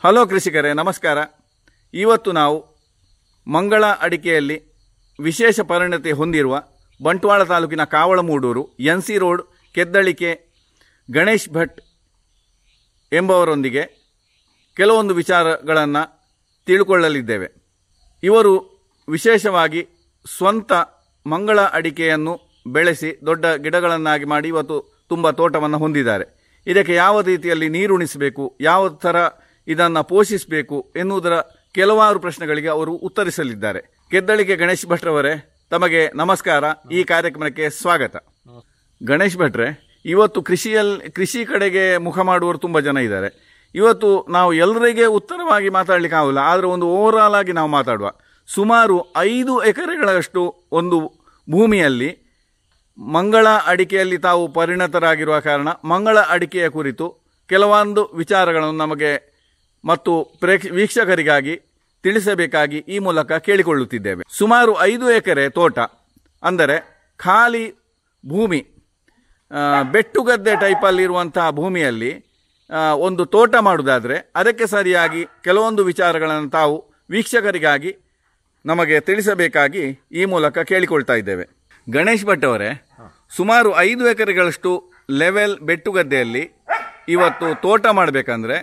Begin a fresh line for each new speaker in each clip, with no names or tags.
Hello ಕೃಷಿಕರೇ ನಮಸ್ಕಾರ ಇವತ್ತು ನಾವು ಮಂಗಳ ಅಡಿಕೆಯಲ್ಲಿ ವಿಶೇಷ ಪರಿಣತಿ ಹೊಂದಿರುವ ಬಂಟ್ವಾಳ ತಾಲೂಕಿನ Kavalamudur N C road Keddalike Ganesh Bhat ಎಂಬವರೊಂದಿಗೆ ಕೆಲವೊಂದು ವಿಚಾರಗಳನ್ನು ತಿಳ್ಕೊಳ್ಳಲಿದ್ದೇವೆ ಇವರು ವಿಶೇಷವಾಗಿ ಸ್ವಂತ ಮಂಗಳ ಅಡಿಕೆಯನ್ನು ಬೆಳೆಸಿ ದೊಡ್ಡ ಗಿಡಗಳನ್ನಾಗಿ ಮಾಡಿ ಇವತ್ತು ತುಂಬ ತೋಟವನ್ನು ಹೊಂದಿದ್ದಾರೆ ಇದಕ್ಕೆ ಯಾವ ರೀತಿಯಲ್ಲಿ ನೀರುಣಿಸಬೇಕು ಯಾವ ಥರ ಇದನ್ನು ಪೋಷಿಸಬೇಕು ಎನ್ನುವುದರ ಕೆಲವಾರು ಪ್ರಶ್ನೆಗಳಿಗೆ ಅವರು ಉತ್ತರಿಸಲಿದ್ದಾರೆ ಕೆದ್ದಳಿಗೆ ಗಣೇಶ್ ಭಟ್ರವರೇ ತಮಗೆ ನಮಸ್ಕಾರ ಈ ಕಾರ್ಯಕ್ರಮಕ್ಕೆ ಸ್ವಾಗತ ಗಣೇಶ್ ಭಟ್ರೆ ಇವತ್ತು ಕೃಷಿಯಲ್ಲಿ ಕೃಷಿ ಕಡೆಗೆ ಮುಖ ಮಾಡುವವರು ತುಂಬ ಜನ ಇದ್ದಾರೆ ಇವತ್ತು ನಾವು ಎಲ್ಲರಿಗೆ ಉತ್ತರವಾಗಿ ಮಾತಾಡಲಿಕ್ಕೆ ಆಗೋಲ್ಲ ಆದರೆ ಒಂದು ಓವರಾಲ್ ಆಗಿ ನಾವು ಮಾತಾಡುವ ಸುಮಾರು ಐದು ಎಕರೆಗಳಷ್ಟು ಒಂದು ಭೂಮಿಯಲ್ಲಿ ಮಂಗಳ ಅಡಿಕೆಯಲ್ಲಿ ತಾವು ಪರಿಣತರಾಗಿರುವ ಕಾರಣ ಮಂಗಳ ಅಡಿಕೆಯ ಕುರಿತು ಕೆಲವೊಂದು ವಿಚಾರಗಳನ್ನು ನಮಗೆ ಮತ್ತು ಪ್ರೇಕ್ಷ ವೀಕ್ಷಕರಿಗಾಗಿ ತಿಳಿಸಬೇಕಾಗಿ ಈ ಮೂಲಕ ಕೇಳಿಕೊಳ್ಳುತ್ತಿದ್ದೇವೆ ಸುಮಾರು ಐದು ಎಕರೆ ತೋಟ ಅಂದರೆ ಖಾಲಿ ಭೂಮಿ ಆ, ಬೆಟ್ಟುಗದ್ದೆ ಟೈಪಲ್ಲಿರುವಂತಹ ಭೂಮಿಯಲ್ಲಿ ಆ, ಒಂದು ತೋಟ ಮಾಡುವುದಾದರೆ ಅದಕ್ಕೆ ಸರಿಯಾಗಿ ಕೆಲವೊಂದು ವಿಚಾರಗಳನ್ನು ತಾವು ವೀಕ್ಷಕರಿಗಾಗಿ ನಮಗೆ ತಿಳಿಸಬೇಕಾಗಿ ಈ ಮೂಲಕ ಕೇಳಿಕೊಳ್ತಾ ಇದ್ದೇವೆ ಗಣೇಶ್ ಭಟ್ ಅವರೇ ಸುಮಾರು ಐದು ಎಕರೆಗಳಷ್ಟು ಲೆವೆಲ್ ಬೆಟ್ಟುಗದ್ದೆಯಲ್ಲಿ ಇವತ್ತು ತೋಟ ಮಾಡಬೇಕಂದ್ರೆ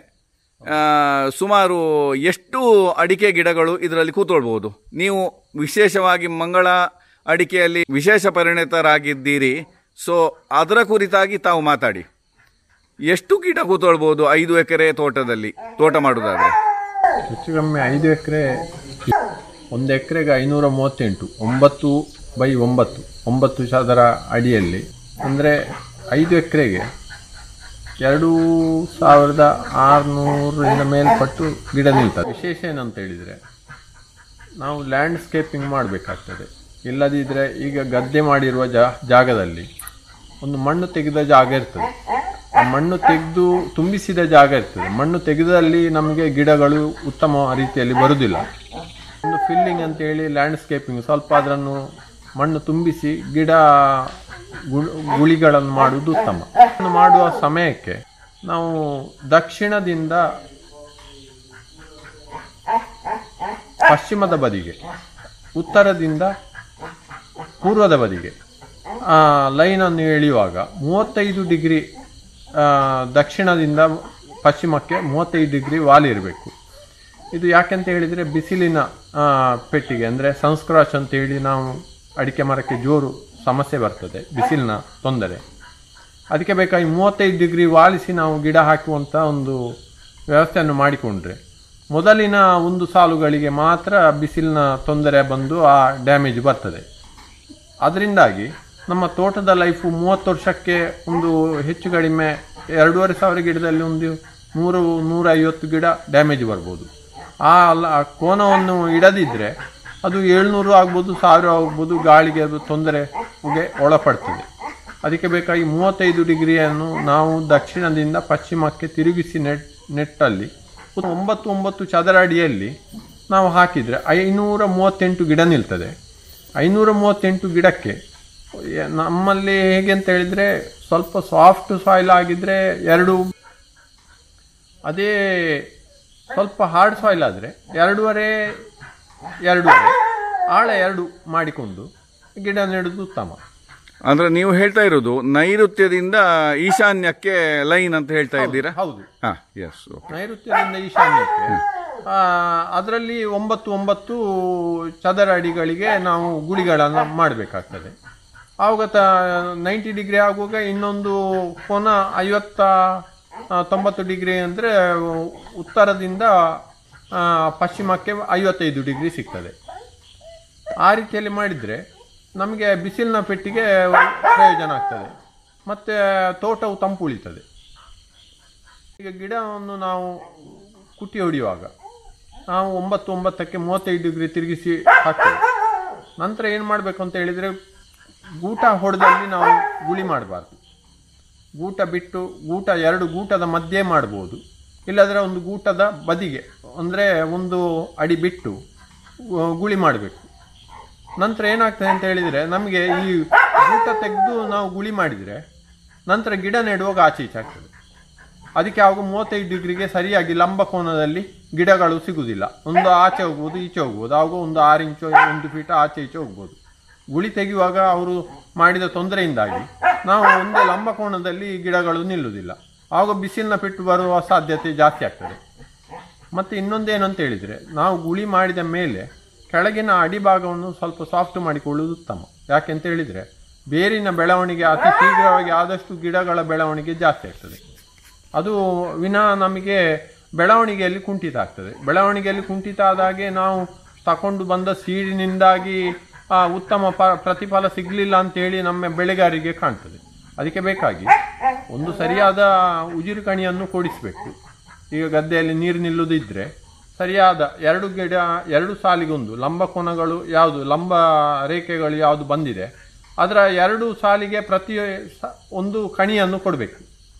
ಸುಮಾರು ಎಷ್ಟು ಅಡಿಕೆ ಗಿಡಗಳು ಇದರಲ್ಲಿ ಕೂತ್ಕೊಳ್ಬಹುದು ನೀವು ವಿಶೇಷವಾಗಿ ಮಂಗಳ ಅಡಿಕೆಯಲ್ಲಿ ವಿಶೇಷ ಪರಿಣಿತರಾಗಿದ್ದೀರಿ ಸೊ ಅದರ ಕುರಿತಾಗಿ ತಾವು ಮಾತಾಡಿ ಎಷ್ಟು ಗಿಡ ಕೂತ್ಕೊಳ್ಬಹುದು ಐದು ಎಕರೆ ತೋಟದಲ್ಲಿ ತೋಟ ಮಾಡುವುದಾದ್ರೆ
ಹೆಚ್ಚು ಕಮ್ಮಿ ಐದು ಎಕರೆ ಒಂದು ಎಕರೆಗೆ ಐನೂರ ಮೂವತ್ತೆಂಟು ಒಂಬತ್ತು ಬೈ ಒಂಬತ್ತು ಒಂಬತ್ತು ಚದರ ಅಡಿಯಲ್ಲಿ ಅಂದರೆ ಐದು ಎಕರೆಗೆ ಎರಡು ಸಾವಿರದ ಆರುನೂರರಿಂದ ಮೇಲ್ಪಟ್ಟು ಗಿಡ ನಿಲ್ತದೆ ವಿಶೇಷ ಏನಂತ ಹೇಳಿದರೆ ನಾವು ಲ್ಯಾಂಡ್ಸ್ಕೇಪಿಂಗ್ ಮಾಡಬೇಕಾಗ್ತದೆ ಇಲ್ಲದಿದ್ದರೆ ಈಗ ಗದ್ದೆ ಮಾಡಿರುವ ಜಾ ಜಾಗದಲ್ಲಿ ಒಂದು ಮಣ್ಣು ತೆಗೆದ ಜಾಗ ಇರ್ತದೆ ಆ ಮಣ್ಣು ತೆಗೆದು ತುಂಬಿಸಿದ ಜಾಗ ಇರ್ತದೆ ಮಣ್ಣು ತೆಗೆದಲ್ಲಿ ನಮಗೆ ಗಿಡಗಳು ಉತ್ತಮ ರೀತಿಯಲ್ಲಿ ಬರುವುದಿಲ್ಲ ಒಂದು ಫಿಲ್ಲಿಂಗ್ ಅಂತೇಳಿ ಲ್ಯಾಂಡ್ಸ್ಕೇಪಿಂಗ್ ಸ್ವಲ್ಪ ಅದನ್ನು ಮಣ್ಣು ತುಂಬಿಸಿ ಗಿಡ ಗು- ಗುಳಿಗಳನ್ನು ಮಾಡುವುದು ಉತ್ತಮ ಇದನ್ನು ಮಾಡುವ ಸಮಯಕ್ಕೆ ನಾವು ದಕ್ಷಿಣದಿಂದ ಪಶ್ಚಿಮದ ಬದಿಗೆ ಉತ್ತರದಿಂದ ಪೂರ್ವದ ಬದಿಗೆ ಆ, ಲೈನನ್ನು ಎಳೆಯುವಾಗ ಮೂವತ್ತೈದು ಡಿಗ್ರಿ ಆ, ದಕ್ಷಿಣದಿಂದ ಪಶ್ಚಿಮಕ್ಕೆ ಮೂವತ್ತೈದು ಡಿಗ್ರಿ ವಾಲ್ ಇರಬೇಕು ಇದು ಯಾಕೆಂತ ಹೇಳಿದರೆ ಬಿಸಿಲಿನ ಆ, ಪೆಟ್ಟಿಗೆ ಅಂದರೆ ಸನ್ಸ್ಕ್ರಾಚ್ ಅಂತೇಳಿ ನಾವು ಅಡಿಕೆ ಮರಕ್ಕೆ ಜೋರು ಸಮಸ್ಯೆ ಬರ್ತದೆ ಬಿಸಿಲಿನ ತೊಂದರೆ ಅದಕ್ಕೆ ಬೇಕಾಗಿ ಮೂವತ್ತೈದು ಡಿಗ್ರಿ ವಾಲಿಸಿ ನಾವು ಗಿಡ ಹಾಕುವಂಥ ಒಂದು ವ್ಯವಸ್ಥೆಯನ್ನು ಮಾಡಿಕೊಂಡ್ರೆ ಮೊದಲಿನ ಒಂದು ಸಾಲುಗಳಿಗೆ ಮಾತ್ರ ಬಿಸಿಲಿನ ತೊಂದರೆ ಬಂದು ಆ ಡ್ಯಾಮೇಜ್ ಬರ್ತದೆ ಅದರಿಂದಾಗಿ ನಮ್ಮ ತೋಟದ ಲೈಫು ಮೂವತ್ತು ವರ್ಷಕ್ಕೆ ಒಂದು ಹೆಚ್ಚು ಕಡಿಮೆ ಎರಡೂವರೆ ಸಾವಿರ ಗಿಡದಲ್ಲಿ ಒಂದು ನೂರು ನೂರೈವತ್ತು ಗಿಡ ಡ್ಯಾಮೇಜ್ ಬರ್ಬೋದು ಆ ಲ- ಆ ಕೋನವನ್ನು ಇಡದಿದ್ದರೆ ಅದು ಏಳ್ನೂರು ಆಗ್ಬೋದು ಸಾವಿರ ಆಗ್ಬೋದು ಗಾಳಿಗೆ ಅದು ತೊಂದರೆಗೆ ಒಳಪಡ್ತದೆ ಅದಕ್ಕೆ ಬೇಕಾಗಿ ಮೂವತ್ತೈದು ಡಿಗ್ರಿಯನ್ನು ನಾವು ದಕ್ಷಿಣದಿಂದ ಪಶ್ಚಿಮಕ್ಕೆ ತಿರುಗಿಸಿ ನೆಟ್ ನೆಟ್ಟಲ್ಲಿ ಒಂಬತ್ತು ಒಂಬತ್ತು ಚದರ ಅಡಿಯಲ್ಲಿ ನಾವು ಹಾಕಿದರೆ ಐನೂರ ಮೂವತ್ತೆಂಟು ಗಿಡ ನಿಲ್ತದೆ ಐನೂರ ಮೂವತ್ತೆಂಟು ಗಿಡಕ್ಕೆ ಎ- ನಮ್ಮಲ್ಲಿ ಹೇಗೆ ಅಂತ ಹೇಳಿದರೆ ಸ್ವಲ್ಪ ಸಾಫ್ಟ್ ಸಾಯಿಲ್ ಆಗಿದ್ದರೆ ಎರಡು ಅದೇ ಸ್ವಲ್ಪ ಹಾರ್ಡ್ ಸಾಯಿಲ್ ಆದರೆ ಎರಡೂವರೆ ಎರಡೂವರೆ ಆಳ ಎರಡು ಮಾಡಿಕೊಂಡು ಗಿಡ ನೆಡುವುದು ಉತ್ತಮ
ಅಂದ್ರೆ ನೀವು ಹೇಳ್ತಾ ಇರೋದು ನೈಋತ್ಯದಿಂದ ಈಶಾನ್ಯಕ್ಕೆ ಲೈನ್ ಅಂತ ಹೇಳ್ತಾ ಇದ್ದೀರಾ
ಹೌದು
ಹಾ ಎಸ್
ನೈಋತ್ಯದಿಂದ ಈಶಾನ್ಯಕ್ಕೆ ಅದರಲ್ಲಿ ಒಂಬತ್ತು ಒಂಬತ್ತು ಚದರ ಅಡಿಗಳಿಗೆ ನಾವು ಗುಳಿಗಳನ್ನು ಮಾಡಬೇಕಾಗ್ತದೆ ಆವಾಗ ತ ನೈಂಟಿ ಡಿಗ್ರಿ ಆಗುವಾಗ ಇನ್ನೊಂದು ಕೋನ ಐವತ್ತ ಆ, ತೊಂಬತ್ತು ಡಿಗ್ರಿ ಅಂದರೆ ಉತ್ತರದಿಂದ ಆ, ಪಶ್ಚಿಮಕ್ಕೆ ಐವತ್ತೈದು ಡಿಗ್ರಿ ಸಿಗ್ತದೆ ಆ ರೀತಿಯಲ್ಲಿ ಮಾಡಿದರೆ ನಮಗೆ ಬಿಸಿಲಿನ ಪೆಟ್ಟಿಗೆ ಪ್ರಯೋಜನ ಆಗ್ತದೆ ಮತ್ತು ತೋಟವು ತಂಪು ಉಳಿತದೆ ಈಗ ಗಿಡವನ್ನು ನಾವು ಕುಟ್ಟಿ ಹೊಡೆಯುವಾಗ ನಾವು ಒಂಬತ್ತು ಒಂಬತ್ತಕ್ಕೆ ಮೂವತ್ತೈದು ಡಿಗ್ರಿ ತಿರುಗಿಸಿ ಹಾಕ್ತೇವೆ ನಂತರ ಏನು ಮಾಡಬೇಕು ಅಂತ ಹೇಳಿದರೆ ಗೂಟ ಹೊಡೆದಲ್ಲಿ ನಾವು ಗುಳಿ ಮಾಡಬಾರ್ದು ಗೂಟ ಬಿಟ್ಟು ಗೂಟ ಎರಡು ಗೂಟದ ಮಧ್ಯೆ ಮಾಡ್ಬೋದು ಇಲ್ಲದ್ರೆ ಒಂದು ಗೂಟದ ಬದಿಗೆ ಅಂದರೆ ಒಂದು ಅಡಿ ಬಿಟ್ಟು ಆ, ಗುಳಿ ಮಾಡಬೇಕು ನಂತರ ಏನಾಗ್ತದೆ ಅಂತ ಹೇಳಿದರೆ ನಮಗೆ ಈ ಗೂಟ ತೆಗೆದು ನಾವು ಗುಳಿ ಮಾಡಿದರೆ ನಂತರ ಗಿಡ ನೆಡುವಾಗ ಆಚೆ ಈಚೆ ಆಗ್ತದೆ ಅದಕ್ಕೆ ಆವಾಗ ಮೂವತ್ತೈದು ಡಿಗ್ರಿಗೆ ಸರಿಯಾಗಿ ಲಂಬ ಕೋನದಲ್ಲಿ ಗಿಡಗಳು ಸಿಗುವುದಿಲ್ಲ ಒಂದು ಆಚೆ ಹೋಗ್ಬೋದು ಈಚೆ ಹೋಗ್ಬೋದು ಆವಾಗ ಒಂದು ಆರು ಇಂಚು ಒಂದು ಫೀಟ್ ಆಚೆ ಈಚೆ ಹೋಗ್ಬೋದು ಗುಳಿ ತೆಗೆಯುವಾಗ ಅವರು ಮಾಡಿದ ತೊಂದರೆಯಿಂದಾಗಿ ನಾವು ಒಂದೇ ಲಂಬ ಕೋನದಲ್ಲಿ ಗಿಡಗಳು ನಿಲ್ಲುವುದಿಲ್ಲ ಆವಾಗ ಬಿಸಿಲಿನ ಪೆಟ್ಟು ಬರುವ ಸಾಧ್ಯತೆ ಜಾಸ್ತಿ ಆಗ್ತದೆ ಮತ್ತು ಇನ್ನೊಂದೇನಂತ ಹೇಳಿದರೆ ನಾವು ಗುಳಿ ಮಾಡಿದ ಮೇಲೆ ಕೆಳಗಿನ ಅಡಿಭಾಗವನ್ನು ಸ್ವಲ್ಪ ಸಾಫ್ಟ್ ಮಾಡಿಕೊಳ್ಳುವುದು ಉತ್ತಮ ಯಾಕೆಂತ ಹೇಳಿದರೆ ಬೇರಿನ ಬೆಳವಣಿಗೆ ಅತಿ ಶೀಘ್ರವಾಗಿ ಆದಷ್ಟು ಗಿಡಗಳ ಬೆಳವಣಿಗೆ ಜಾಸ್ತಿ ಆಗ್ತದೆ ಅದು ವಿನ ನಮಗೆ ಬೆಳವಣಿಗೆಯಲ್ಲಿ ಕುಂಠಿತ ಆಗ್ತದೆ ಬೆಳವಣಿಗೆಯಲ್ಲಿ ಕುಂಠಿತ ಆದಾಗೆ ನಾವು ತಕೊಂಡು ಬಂದ ಸೀಡಿನಿಂದಾಗಿ ಆ, ಉತ್ತಮ ಪ ಪ್ರತಿಫಲ ಸಿಗಲಿಲ್ಲ ಅಂತೇಳಿ ನಮ್ಮ ಬೆಳೆಗಾರರಿಗೆ ಕಾಣ್ತದೆ ಅದಕ್ಕೆ ಬೇಕಾಗಿ ಒಂದು ಸರಿಯಾದ ಉಜಿರು ಕಣಿಯನ್ನು ಕೊಡಿಸಬೇಕು ಈಗ ಗದ್ದೆಯಲ್ಲಿ ನೀರು ನಿಲ್ಲುವುದಿದ್ರೆ ಸರಿಯಾದ ಎರಡು ಗಿಡ ಎರಡು ಸಾಲಿಗೊಂದು ಲಂಬ ಕೋನಗಳು ಯಾವುದು ಲಂಬ ರೇಖೆಗಳು ಯಾವುದು ಬಂದಿದೆ ಅದರ ಎರಡು ಸಾಲಿಗೆ ಪ್ರತಿ ಸ- ಒಂದು ಕಣಿಯನ್ನು ಕೊಡಬೇಕು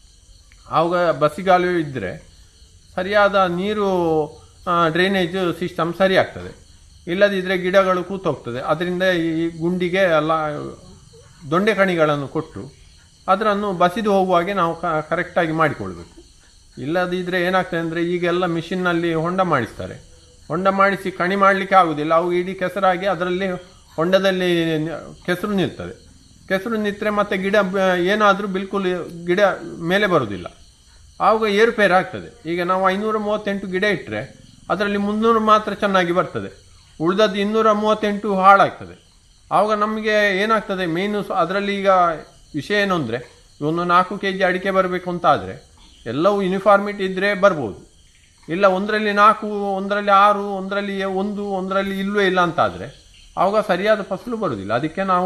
ಆವಾಗ ಬಸಿಗಾಲುವೆ ಇದ್ದರೆ ಸರಿಯಾದ ನೀರು ಡ್ರೈನೇಜ್ ಸಿಸ್ಟಮ್ ಸರಿ ಆಗ್ತದೆ ಇಲ್ಲದಿದ್ದರೆ ಗಿಡಗಳು ಕೂತೋಗ್ತದೆ ಅದರಿಂದ ಈ ಗುಂಡಿಗೆ ಎಲ್ಲ ದೊಂಡೆ ಕಣಿಗಳನ್ನು ಕೊಟ್ಟು ಅದನ್ನು ಬಸಿದು ಹೋಗುವಾಗೆ ನಾವು ಕ ಕರೆಕ್ಟಾಗಿ ಮಾಡಿಕೊಳ್ಬೇಕು ಇಲ್ಲದಿದ್ದರೆ ಏನಾಗ್ತದೆ ಅಂದರೆ ಈಗೆಲ್ಲ ಮಿಷಿನ್ನಲ್ಲಿ ಹೊಂಡ ಮಾಡಿಸ್ತಾರೆ ಹೊಂಡ ಮಾಡಿಸಿ ಕಣಿ ಮಾಡಲಿಕ್ಕೆ ಆಗುವುದಿಲ್ಲ ಅವು ಇಡೀ ಕೆಸರಾಗಿ ಅದರಲ್ಲಿ ಹೊಂಡದಲ್ಲಿ ನ- ಕೆಸರು ನಿಲ್ತದೆ ಕೆಸರು ನಿಂತರೆ ಮತ್ತೆ ಗಿಡ ಏನಾದರೂ ಬಿಲ್ಕುಲ್ ಗಿಡ ಮೇಲೆ ಬರುವುದಿಲ್ಲ ಆವಾಗ ಏರುಪೇರು ಆಗ್ತದೆ ಈಗ ನಾವು ಐನೂರ ಮೂವತ್ತೆಂಟು ಗಿಡ ಇಟ್ಟರೆ ಅದರಲ್ಲಿ ಮುನ್ನೂರು ಮಾತ್ರ ಚೆನ್ನಾಗಿ ಬರ್ತದೆ ಉಳಿದದ್ದು ಇನ್ನೂರ ಮೂವತ್ತೆಂಟು ಹಾಳಾಗ್ತದೆ ಆವಾಗ ನಮಗೆ ಏನಾಗ್ತದೆ ಮೇನು ಅದರಲ್ಲಿ ಈಗ ವಿಷಯ ಏನು ಅಂದರೆ ಒಂದು ನಾಲ್ಕು ಕೆ ಜಿ ಅಡಿಕೆ ಬರಬೇಕು ಅಂತ ಆದರೆ ಎಲ್ಲವೂ ಯೂನಿಫಾರ್ಮಿಟಿ ಇದ್ದರೆ ಬರ್ಬೋದು ಇಲ್ಲ ಒಂದರಲ್ಲಿ ನಾಲ್ಕು ಒಂದರಲ್ಲಿ ಆರು ಒಂದರಲ್ಲಿ ಒಂದು ಒಂದರಲ್ಲಿ ಇಲ್ಲವೇ ಇಲ್ಲ ಅಂತ ಆದರೆ ಆವಾಗ ಸರಿಯಾದ ಫಸಲು ಬರುವುದಿಲ್ಲ ಅದಕ್ಕೆ ನಾವು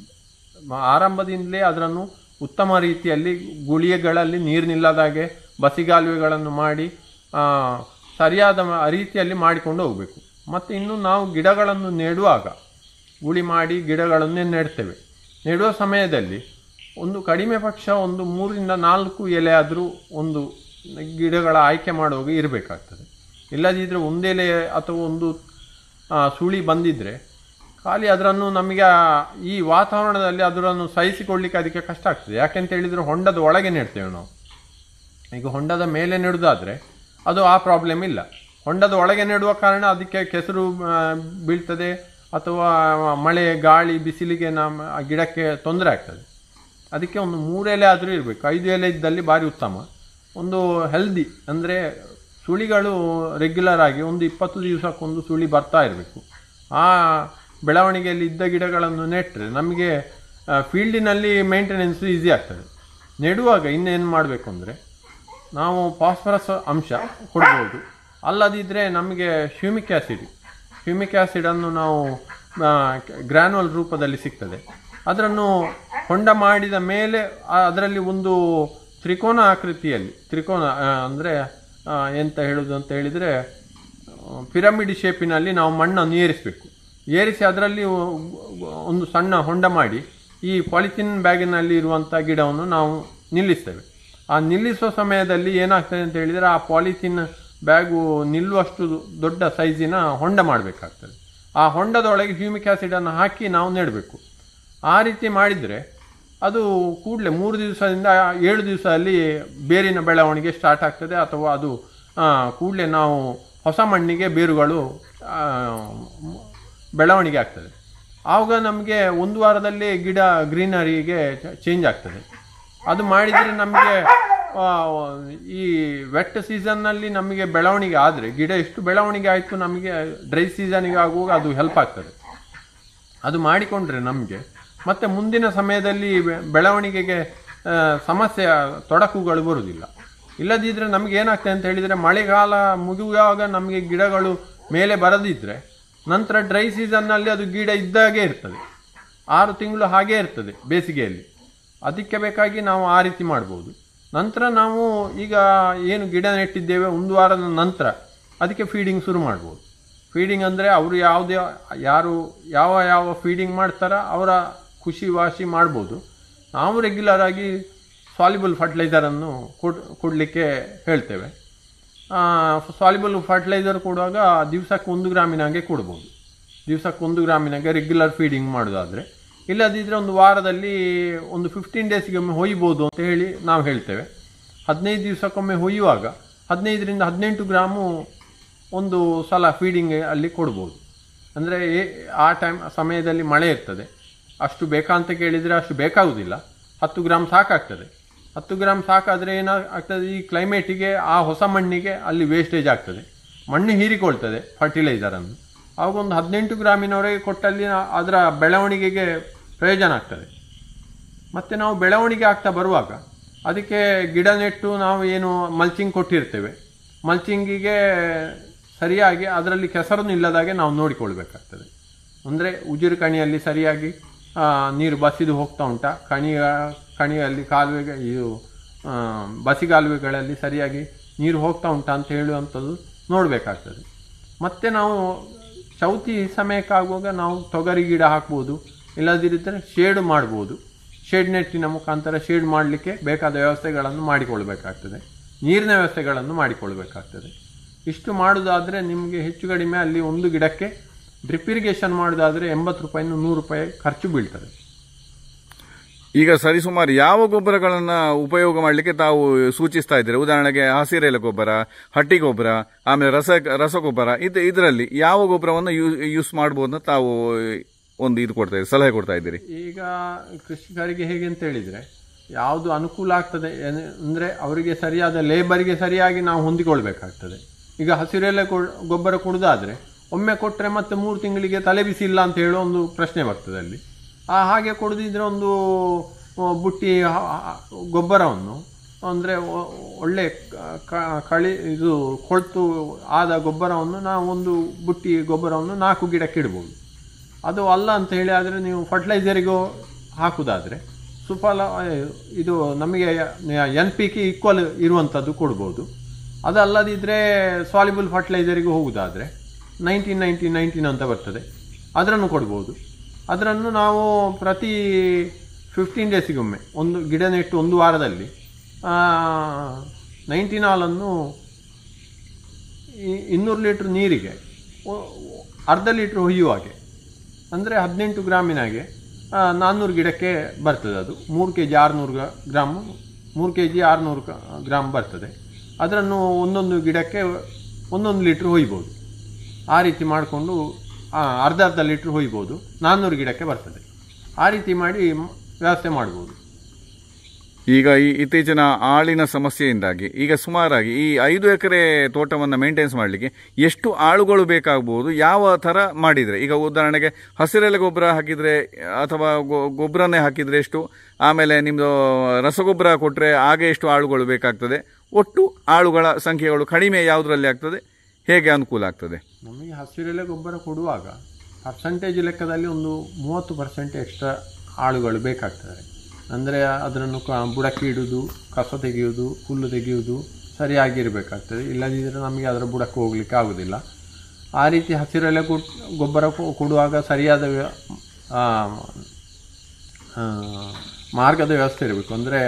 ಮ- ಆರಂಭದಿಂದಲೇ ಅದನ್ನು ಉತ್ತಮ ರೀತಿಯಲ್ಲಿ ಗುಳಿಗೆಗಳಲ್ಲಿ ನೀರು ನಿಲ್ಲದಾಗೆ ಬಸಿಗಾಲುವೆಗಳನ್ನು ಮಾಡಿ ಆ, ಸರಿಯಾದ ಮ- ರೀತಿಯಲ್ಲಿ ಮಾಡಿಕೊಂಡು ಹೋಗಬೇಕು ಮತ್ತು ಇನ್ನು ನಾವು ಗಿಡಗಳನ್ನು ನೆಡುವಾಗ ಗುಳಿ ಮಾಡಿ ಗಿಡಗಳನ್ನೇ ನೆಡ್ತೇವೆ ನೆಡುವ ಸಮಯದಲ್ಲಿ ಒಂದು ಕಡಿಮೆ ಪಕ್ಷ ಒಂದು ಮೂರರಿಂದ ನಾಲ್ಕು ಎಲೆ ಆದರೂ ಒಂದು ಗಿಡಗಳ ಆಯ್ಕೆ ಮಾಡುವಾಗ ಇರಬೇಕಾಗ್ತದೆ ಇಲ್ಲದಿದ್ದರೆ ಒಂದೆಲೆ ಅಥವಾ ಒಂದು ಆ, ಸುಳಿ ಬಂದಿದ್ದರೆ ಖಾಲಿ ಅದನ್ನು ನಮಗೆ ಆ- ಈ ವಾತಾವರಣದಲ್ಲಿ ಅದನ್ನು ಸಹಿಸಿಕೊಳ್ಳಿಕ್ಕೆ ಅದಕ್ಕೆ ಕಷ್ಟ ಆಗ್ತದೆ ಯಾಕೆಂತ ಹೇಳಿದರೆ ಹೊಂಡದ ಒಳಗೆ ನೆಡ್ತೇವೆ ನಾವು ಈಗ ಹೊಂಡದ ಮೇಲೆ ನೆಡುವುದಾದರೆ ಅದು ಆ ಪ್ರಾಬ್ಲಮ್ ಇಲ್ಲ ಹೊಂಡದ ಒಳಗೆ ನೆಡುವ ಕಾರಣ ಅದಕ್ಕೆ ಕೆಸರು ಆ, ಬೀಳ್ತದೆ ಅಥವಾ ಮಳೆ ಗಾಳಿ ಬಿಸಿಲಿಗೆ ನಮ್ಮ ಆ ಗಿಡಕ್ಕೆ ತೊಂದರೆ ಆಗ್ತದೆ ಅದಕ್ಕೆ ಒಂದು ಮೂರು ಎಲೆ ಆದರೂ ಇರಬೇಕು ಐದು ಎಲೆ ಇದ್ದಲ್ಲಿ ಭಾರಿ ಉತ್ತಮ ಒಂದು ಹೆಲ್ದಿ ಅಂದರೆ ಸುಳಿಗಳು ರೆಗ್ಯುಲರ್ ಆಗಿ ಒಂದು ಇಪ್ಪತ್ತು ದಿವಸಕ್ಕೊಂದು ಸುಳಿ ಬರ್ತಾ ಇರಬೇಕು ಆ ಬೆಳವಣಿಗೆಯಲ್ಲಿ ಇದ್ದ ಗಿಡಗಳನ್ನು ನೆಟ್ಟರೆ ನಮಗೆ ಫೀಲ್ಡಿನಲ್ಲಿ ಮೇಂಟೆನೆನ್ಸು ಈಸಿ ಆಗ್ತದೆ ನೆಡುವಾಗ ಇನ್ನೇನು ಮಾಡಬೇಕು ಅಂದರೆ ನಾವು ಫಾಸ್ಫರಸ್ ಅಂಶ ಕೊಡ್ಬೋದು ಅಲ್ಲದಿದ್ದರೆ ನಮಗೆ ಹ್ಯೂಮಿಕ್ ಆ್ಯಸಿಡ್ ಹ್ಯೂಮಿಕ್ ಆ್ಯಸಿಡನ್ನು ನಾವು ಗ್ರ್ಯಾನುವಲ್ ರೂಪದಲ್ಲಿ ಸಿಗ್ತದೆ ಅದನ್ನು ಹೊಂಡ ಮಾಡಿದ ಮೇಲೆ ಆ- ಅದರಲ್ಲಿ ಒಂದು ತ್ರಿಕೋನ ಆಕೃತಿಯಲ್ಲಿ ತ್ರಿಕೋನ ಅಂದರೆ ಎಂತ ಹೇಳೋದು ಅಂತ ಹೇಳಿದರೆ ಪಿರಮಿಡ್ ಶೇಪಿನಲ್ಲಿ ನಾವು ಮಣ್ಣನ್ನು ಏರಿಸಬೇಕು ಏರಿಸಿ ಅದರಲ್ಲಿ ಒಂದು ಸಣ್ಣ ಹೊಂಡ ಮಾಡಿ ಈ ಪಾಲಿಥಿನ್ ಬ್ಯಾಗಿನಲ್ಲಿ ಇರುವಂಥ ಗಿಡವನ್ನು ನಾವು ನಿಲ್ಲಿಸ್ತೇವೆ ಆ ನಿಲ್ಲಿಸುವ ಸಮಯದಲ್ಲಿ ಏನಾಗ್ತದೆ ಅಂತ ಹೇಳಿದರೆ ಆ ಪಾಲಿಥಿನ್ ಬ್ಯಾಗು ನಿಲ್ಲುವಷ್ಟು ದೊಡ್ಡ ಸೈಜಿನ ಹೊಂಡ ಮಾಡಬೇಕಾಗ್ತದೆ ಆ ಹೊಂಡದೊಳಗೆ ಹ್ಯೂಮಿಕ್ ಆ್ಯಸಿಡನ್ನು ಹಾಕಿ ನಾವು ನೆಡಬೇಕು ಆ ರೀತಿ ಮಾಡಿದರೆ ಅದು ಕೂಡಲೇ ಮೂರು ದಿವಸದಿಂದ ಏಳು ದಿವಸದಲ್ಲಿ ಬೇರಿನ ಬೆಳವಣಿಗೆ ಸ್ಟಾರ್ಟ್ ಆಗ್ತದೆ ಅಥವಾ ಅದು ಕೂಡಲೇ ನಾವು ಹೊಸ ಮಣ್ಣಿಗೆ ಬೇರುಗಳು ಆ, ಬೆಳವಣಿಗೆ ಆಗ್ತದೆ ಆವಾಗ ನಮಗೆ ಒಂದು ವಾರದಲ್ಲಿ ಗಿಡ ಗ್ರೀನರಿಗೆ ಚೇಂಜ್ ಆಗ್ತದೆ ಅದು ಮಾಡಿದರೆ ನಮಗೆ ಆ, ಈ ವೆಟ್ ಸೀಸನ್ನಲ್ಲಿ ನಮಗೆ ಬೆಳವಣಿಗೆ ಆದರೆ ಗಿಡ ಎಷ್ಟು ಬೆಳವಣಿಗೆ ಆಯಿತು ನಮಗೆ ಡ್ರೈ ಸೀಸನಿಗೆ ಆಗುವಾಗ ಅದು ಹೆಲ್ಪ್ ಆಗ್ತದೆ ಅದು ಮಾಡಿಕೊಂಡ್ರೆ ನಮಗೆ ಮತ್ತೆ ಮುಂದಿನ ಸಮಯದಲ್ಲಿ ಬೆ- ಬೆಳವಣಿಗೆಗೆ ಆ, ಸಮಸ್ಯೆ ತೊಡಕುಗಳು ಬರುವುದಿಲ್ಲ ಇಲ್ಲದಿದ್ದರೆ ನಮಗೆ ಏನಾಗ್ತದೆ ಅಂತ ಹೇಳಿದರೆ ಮಳೆಗಾಲ ಮುಗಿಯುವಾಗ ನಮಗೆ ಗಿಡಗಳು ಮೇಲೆ ಬರದಿದ್ದರೆ ನಂತರ ಡ್ರೈ ಸೀಸನ್ನಲ್ಲಿ ಅದು ಗಿಡ ಇದ್ದಾಗೆ ಇರ್ತದೆ ಆರು ತಿಂಗಳು ಹಾಗೇ ಇರ್ತದೆ ಬೇಸಿಗೆಯಲ್ಲಿ ಅದಕ್ಕೆ ಬೇಕಾಗಿ ನಾವು ಆ ರೀತಿ ಮಾಡ್ಬೋದು ನಂತರ ನಾವು ಈಗ ಏನು ಗಿಡ ನೆಟ್ಟಿದ್ದೇವೆ ಒಂದು ವಾರದ ನಂತರ ಅದಕ್ಕೆ ಫೀಡಿಂಗ್ ಶುರು ಮಾಡ್ಬೋದು ಫೀಡಿಂಗ್ ಅಂದರೆ ಅವರು ಯಾವುದೇ ಯಾರು ಯಾವ ಯಾವ ಫೀಡಿಂಗ್ ಮಾಡ್ತಾರ ಅವರ ಖುಷಿ ವಾಸಿ ಮಾಡ್ಬೋದು ನಾವು ರೆಗ್ಯುಲರ್ ಆಗಿ ಸಾಲಿಬಲ್ ಫರ್ಟಿಲೈಸರನ್ನು ಕೊಡ್ ಕೊಡಲಿಕ್ಕೆ ಹೇಳ್ತೇವೆ ಸಾಲಿಬಲ್ ಫರ್ಟಿಲೈಸರ್ ಕೊಡುವಾಗ ದಿವಸಕ್ಕೆ ಒಂದು ಗ್ರಾಮಿನಾಗೆ ಕೊಡ್ಬೋದು ದಿವಸಕ್ಕೆ ಒಂದು ಗ್ರಾಮಿನಾಗೆ ರೆಗ್ಯುಲರ್ ಫೀಡಿಂಗ್ ಮಾಡೋದಾದರೆ ಇಲ್ಲದಿದ್ದರೆ ಒಂದು ವಾರದಲ್ಲಿ ಒಂದು ಫಿಫ್ಟೀನ್ ಡೇಸ್ಗೆ ಒಮ್ಮೆ ಹೊಯ್ಬೋದು ಅಂತ ಹೇಳಿ ನಾವು ಹೇಳ್ತೇವೆ ಹದಿನೈದು ದಿವಸಕ್ಕೊಮ್ಮೆ ಹೊಯ್ಯುವಾಗ ಹದಿನೈದರಿಂದ ಹದಿನೆಂಟು ಗ್ರಾಮು ಒಂದು ಸಲ ಫೀಡಿಂಗ್ ಅಲ್ಲಿ ಕೊಡ್ಬೋದು ಅಂದರೆ ಆ ಟೈಮ್ ಸಮಯದಲ್ಲಿ ಮಳೆ ಇರ್ತದೆ ಅಷ್ಟು ಬೇಕಾ ಅಂತ ಕೇಳಿದರೆ ಅಷ್ಟು ಬೇಕಾಗುವುದಿಲ್ಲ ಹತ್ತು ಗ್ರಾಮ್ ಸಾಕಾಗ್ತದೆ ಹತ್ತು ಗ್ರಾಮ್ ಸಾಕಾದರೆ ಏನಾಗ್ತದೆ ಈ ಕ್ಲೈಮೇಟಿಗೆ ಆ ಹೊಸ ಮಣ್ಣಿಗೆ ಅಲ್ಲಿ ವೇಸ್ಟೇಜ್ ಆಗ್ತದೆ ಮಣ್ಣು ಹೀರಿಕೊಳ್ತದೆ ಫರ್ಟಿಲೈಸರನ್ನು ಆವಾಗ ಒಂದು ಹದಿನೆಂಟು ಗ್ರಾಮಿನವರೆಗೆ ಕೊಟ್ಟಲ್ಲಿ ಅದರ ಬೆಳವಣಿಗೆಗೆ ಪ್ರಯೋಜನ ಆಗ್ತದೆ ಮತ್ತು ನಾವು ಬೆಳವಣಿಗೆ ಆಗ್ತಾ ಬರುವಾಗ ಅದಕ್ಕೆ ಗಿಡ ನೆಟ್ಟು ನಾವು ಏನು ಮಲ್ಚಿಂಗ್ ಕೊಟ್ಟಿರ್ತೇವೆ ಮಲ್ಚಿಂಗಿಗೆ ಸರಿಯಾಗಿ ಅದರಲ್ಲಿ ಕೆಸರು ನಿಲ್ಲದಾಗೆ ನಾವು ನೋಡಿಕೊಳ್ಬೇಕಾಗ್ತದೆ ಅಂದರೆ ಉಜಿರು ಕಣಿಯಲ್ಲಿ ಸರಿಯಾಗಿ ಆ, ನೀರು ಬಸಿದು ಹೋಗ್ತಾ ಉಂಟಾ ಕಣಿಯ ಕಣಿಯಲ್ಲಿ ಕಾಲುವೆಗೆ ಇದು ಆ, ಬಸಿಗಾಲುವೆಗಳಲ್ಲಿ ಸರಿಯಾಗಿ ನೀರು ಹೋಗ್ತಾ ಉಂಟಾ ಅಂತ ಹೇಳುವಂಥದ್ದು ನೋಡಬೇಕಾಗ್ತದೆ ಮತ್ತು ನಾವು ಚೌತಿ ಸಮಯಕ್ಕಾಗುವಾಗ ನಾವು ತೊಗರಿ ಗಿಡ ಹಾಕ್ಬೋದು ಇಲ್ಲದಿದ್ದರೆ ಶೇಡ್ ಮಾಡ್ಬೋದು ಶೇಡ್ ನೆಟ್ಟಿನ ಮುಖಾಂತರ ಶೇಡ್ ಮಾಡಲಿಕ್ಕೆ ಬೇಕಾದ ವ್ಯವಸ್ಥೆಗಳನ್ನು ಮಾಡಿಕೊಳ್ಬೇಕಾಗ್ತದೆ ನೀರಿನ ವ್ಯವಸ್ಥೆಗಳನ್ನು ಮಾಡಿಕೊಳ್ಬೇಕಾಗ್ತದೆ ಇಷ್ಟು ಮಾಡೋದಾದರೆ ನಿಮಗೆ ಹೆಚ್ಚು ಕಡಿಮೆ ಅಲ್ಲಿ ಒಂದು ಗಿಡಕ್ಕೆ ಡ್ರಿಪ್ ಇರಿಗೇಷನ್ ಮಾಡೋದಾದರೆ ಎಂಬತ್ತು ರೂಪಾಯಿನ ನೂರು ರೂಪಾಯಿ ಖರ್ಚು ಬೀಳ್ತದೆ
ಈಗ ಸರಿಸುಮಾರು ಯಾವ ಗೊಬ್ಬರಗಳನ್ನ ಉಪಯೋಗ ಮಾಡಲಿಕ್ಕೆ ತಾವು ಸೂಚಿಸ್ತಾ ಇದ್ದೀರಿ ಉದಾಹರಣೆಗೆ ಹಸಿರೆಲೆ ಗೊಬ್ಬರ ಹಟ್ಟಿ ಗೊಬ್ಬರ ಆಮೇಲೆ ರಸ ರಸಗೊಬ್ಬರ ಇದು ಇದರಲ್ಲಿ ಯಾವ ಗೊಬ್ಬರವನ್ನು ಯೂಸ್ ಮಾಡಬಹುದು ಅಂತ ತಾವು ಒಂದು ಇದು ಕೊಡ್ತಾ ಇದ್ದೀರಿ ಸಲಹೆ ಕೊಡ್ತಾ ಇದ್ದೀರಿ
ಈಗ ಕೃಷಿಕರಿಗೆ ಹೇಗೆ ಅಂತ ಹೇಳಿದರೆ ಯಾವುದು ಅನುಕೂಲ ಆಗ್ತದೆ ಏನ್- ಅಂದ್ರೆ ಅವರಿಗೆ ಸರಿಯಾದ ಲೇಬರ್ಗೆ ಸರಿಯಾಗಿ ನಾವು ಹೊಂದಿಕೊಳ್ಬೇಕಾಗ್ತದೆ ಈಗ ಹಸಿರೆಲೆ ಕೊ- ಗೊಬ್ಬರ ಕೊಡುದಾದ್ರೆ ಒಮ್ಮೆ ಕೊಟ್ಟರೆ ಮತ್ತೆ ಮೂರು ತಿಂಗಳಿಗೆ ತಲೆ ಬಿಸಿ ಇಲ್ಲ ಅಂತ ಹೇಳೋ ಒಂದು ಪ್ರಶ್ನೆ ಬರ್ತದೆ ಅಲ್ಲಿ ಆ ಹಾಗೆ ಕೊಡದಿದ್ರೆ ಒಂದು ಆ, ಬುಟ್ಟಿ ಹ- ಹ- ಗೊಬ್ಬರವನ್ನು ಅಂದರೆ ಒಳ್ಳೆ ಕ- ಕ- ಕಳಿ ಇದು ಕೊಳ್ತು ಆದ ಗೊಬ್ಬರವನ್ನು ನಾವು ಒಂದು ಬುಟ್ಟಿ ಗೊಬ್ಬರವನ್ನು ನಾಲ್ಕು ಗಿಡಕ್ಕೆ ಇಡ್ಬೋದು ಅದು ಅಲ್ಲ ಅಂತ ಹೇಳಿ ಆದರೆ ನೀವು ಫರ್ಟಿಲೈಸರಿಗೂ ಹಾಕುದಾದರೆ ಸುಫಲ ಇದು ನಮಗೆ ಎನ್ ಪಿ ಕೆ ಈಕ್ವಲ್ ಇರುವಂಥದ್ದು ಕೊಡ್ಬೋದು ಅದಲ್ಲದಿದ್ದರೆ ಸಾಲಿಬಲ್ ಫರ್ಟಿಲೈಸರಿಗೂ ಹೋಗುದಾದರೆ ನೈನ್ಟೀನ್ ನೈನ್ಟೀನ್ ನೈನ್ಟೀನ್ ಅಂತ ಬರ್ತದೆ ಅದನ್ನು ಕೊಡ್ಬೋದು ಅದನ್ನು ನಾವು ಪ್ರತಿ ಫಿಫ್ಟೀನ್ ಡೇಸಿಗೊಮ್ಮೆ ಒಂದು ಗಿಡ ನೆಟ್ಟು ಒಂದು ವಾರದಲ್ಲಿ ನೈನ್ಟೀನ್ ಹಾಲನ್ನು ಈ- ಇನ್ನೂರು ಲೀಟ್ರ್ ನೀರಿಗೆ ಒ- ಅರ್ಧ ಲೀಟ್ರ್ ಹೊಯ್ಯುವಾಗೆ ಅಂದರೆ ಹದಿನೆಂಟು ಗ್ರಾಮಿನಾಗೆ ಆ, ನಾನ್ನೂರು ಗಿಡಕ್ಕೆ ಬರ್ತದೆ ಅದು ಮೂರು ಕೆ ಜಿ ಆರುನೂರು ಗ್ರಾಮ್ ಮೂರು ಕೆ ಜಿ ಆರುನೂರು ಗ್ರಾಮ್ ಬರ್ತದೆ ಅದನ್ನು ಒಂದೊಂದು ಗಿಡಕ್ಕೆ ಒಂದೊಂದು ಲೀಟ್ರ್ ಹೊಯ್ಬೋದು ಆ ರೀತಿ ಮಾಡಿಕೊಂಡು ಅರ್ಧ ಅರ್ಧ ಲೀಟ್ರ್ ಹೊಯ್ಬೋದು ನಾನ್ನೂರು ಗಿಡಕ್ಕೆ ಬರ್ತದೆ ಆ ರೀತಿ ಮಾಡಿ ಮ್- ವ್ಯವಸ್ಥೆ ಮಾಡ್ಬೋದು
ಈಗ ಈ ಇತ್ತೀಚಿನ ಆಳಿನ ಸಮಸ್ಯೆಯಿಂದಾಗಿ ಈಗ ಸುಮಾರಾಗಿ ಈ ಐದು ಎಕರೆ ತೋಟವನ್ನು ಮೇಂಟೈನ್ಸ್ ಮಾಡಲಿಕ್ಕೆ ಎಷ್ಟು ಆಳುಗಳು ಬೇಕಾಗಬಹುದು ಯಾವ ಥರ ಮಾಡಿದರೆ ಈಗ ಉದಾಹರಣೆಗೆ ಹಸಿರೆಲೆ ಗೊಬ್ಬರ ಹಾಕಿದರೆ ಅಥವಾ ಗೊ- ಗೊಬ್ಬರನೇ ಹಾಕಿದರೆ ಎಷ್ಟು ಆಮೇಲೆ ನಿಮ್ಮದು ರಸಗೊಬ್ಬರ ಕೊಟ್ಟರೆ ಆಗ ಎಷ್ಟು ಆಳುಗಳು ಬೇಕಾಗ್ತದೆ ಒಟ್ಟು ಆಳುಗಳ ಸಂಖ್ಯೆಗಳು ಕಡಿಮೆ ಯಾವುದರಲ್ಲಿ ಆಗ್ತದೆ ಹೇಗೆ ಅನುಕೂಲ ಆಗ್ತದೆ
ನಮಗೆ ಹಸಿರೆಲೆ ಗೊಬ್ಬರ ಕೊಡುವಾಗ ಪರ್ಸಂಟೇಜ್ ಲೆಕ್ಕದಲ್ಲಿ ಒಂದು ಮೂವತ್ತು ಪರ್ಸೆಂಟ್ ಎಕ್ಸ್ಟ್ರಾ ಆಳುಗಳು ಬೇಕಾಗ್ತದೆ ಅಂದರೆ ಅದನ್ನು ಕ ಬುಡಕ್ಕೆ ಇಡುವುದು ಕಸ ತೆಗೆಯುವುದು ಹುಲ್ಲು ತೆಗೆಯುವುದು ಸರಿಯಾಗಿರಬೇಕಾಗ್ತದೆ ಇಲ್ಲದಿದ್ದರೆ ನಮಗೆ ಅದರ ಬುಡಕ್ಕೆ ಹೋಗ್ಲಿಕ್ಕೆ ಆಗೋದಿಲ್ಲ ಆ ರೀತಿ ಹಸಿರೆಲೆ ಕೊಟ್ ಗೊಬ್ಬರ ಕೊ- ಕೊಡುವಾಗ ಸರಿಯಾದ ವ್ಯ- ಆ, ಆ, ಮಾರ್ಗದ ವ್ಯವಸ್ಥೆ ಇರಬೇಕು ಅಂದರೆ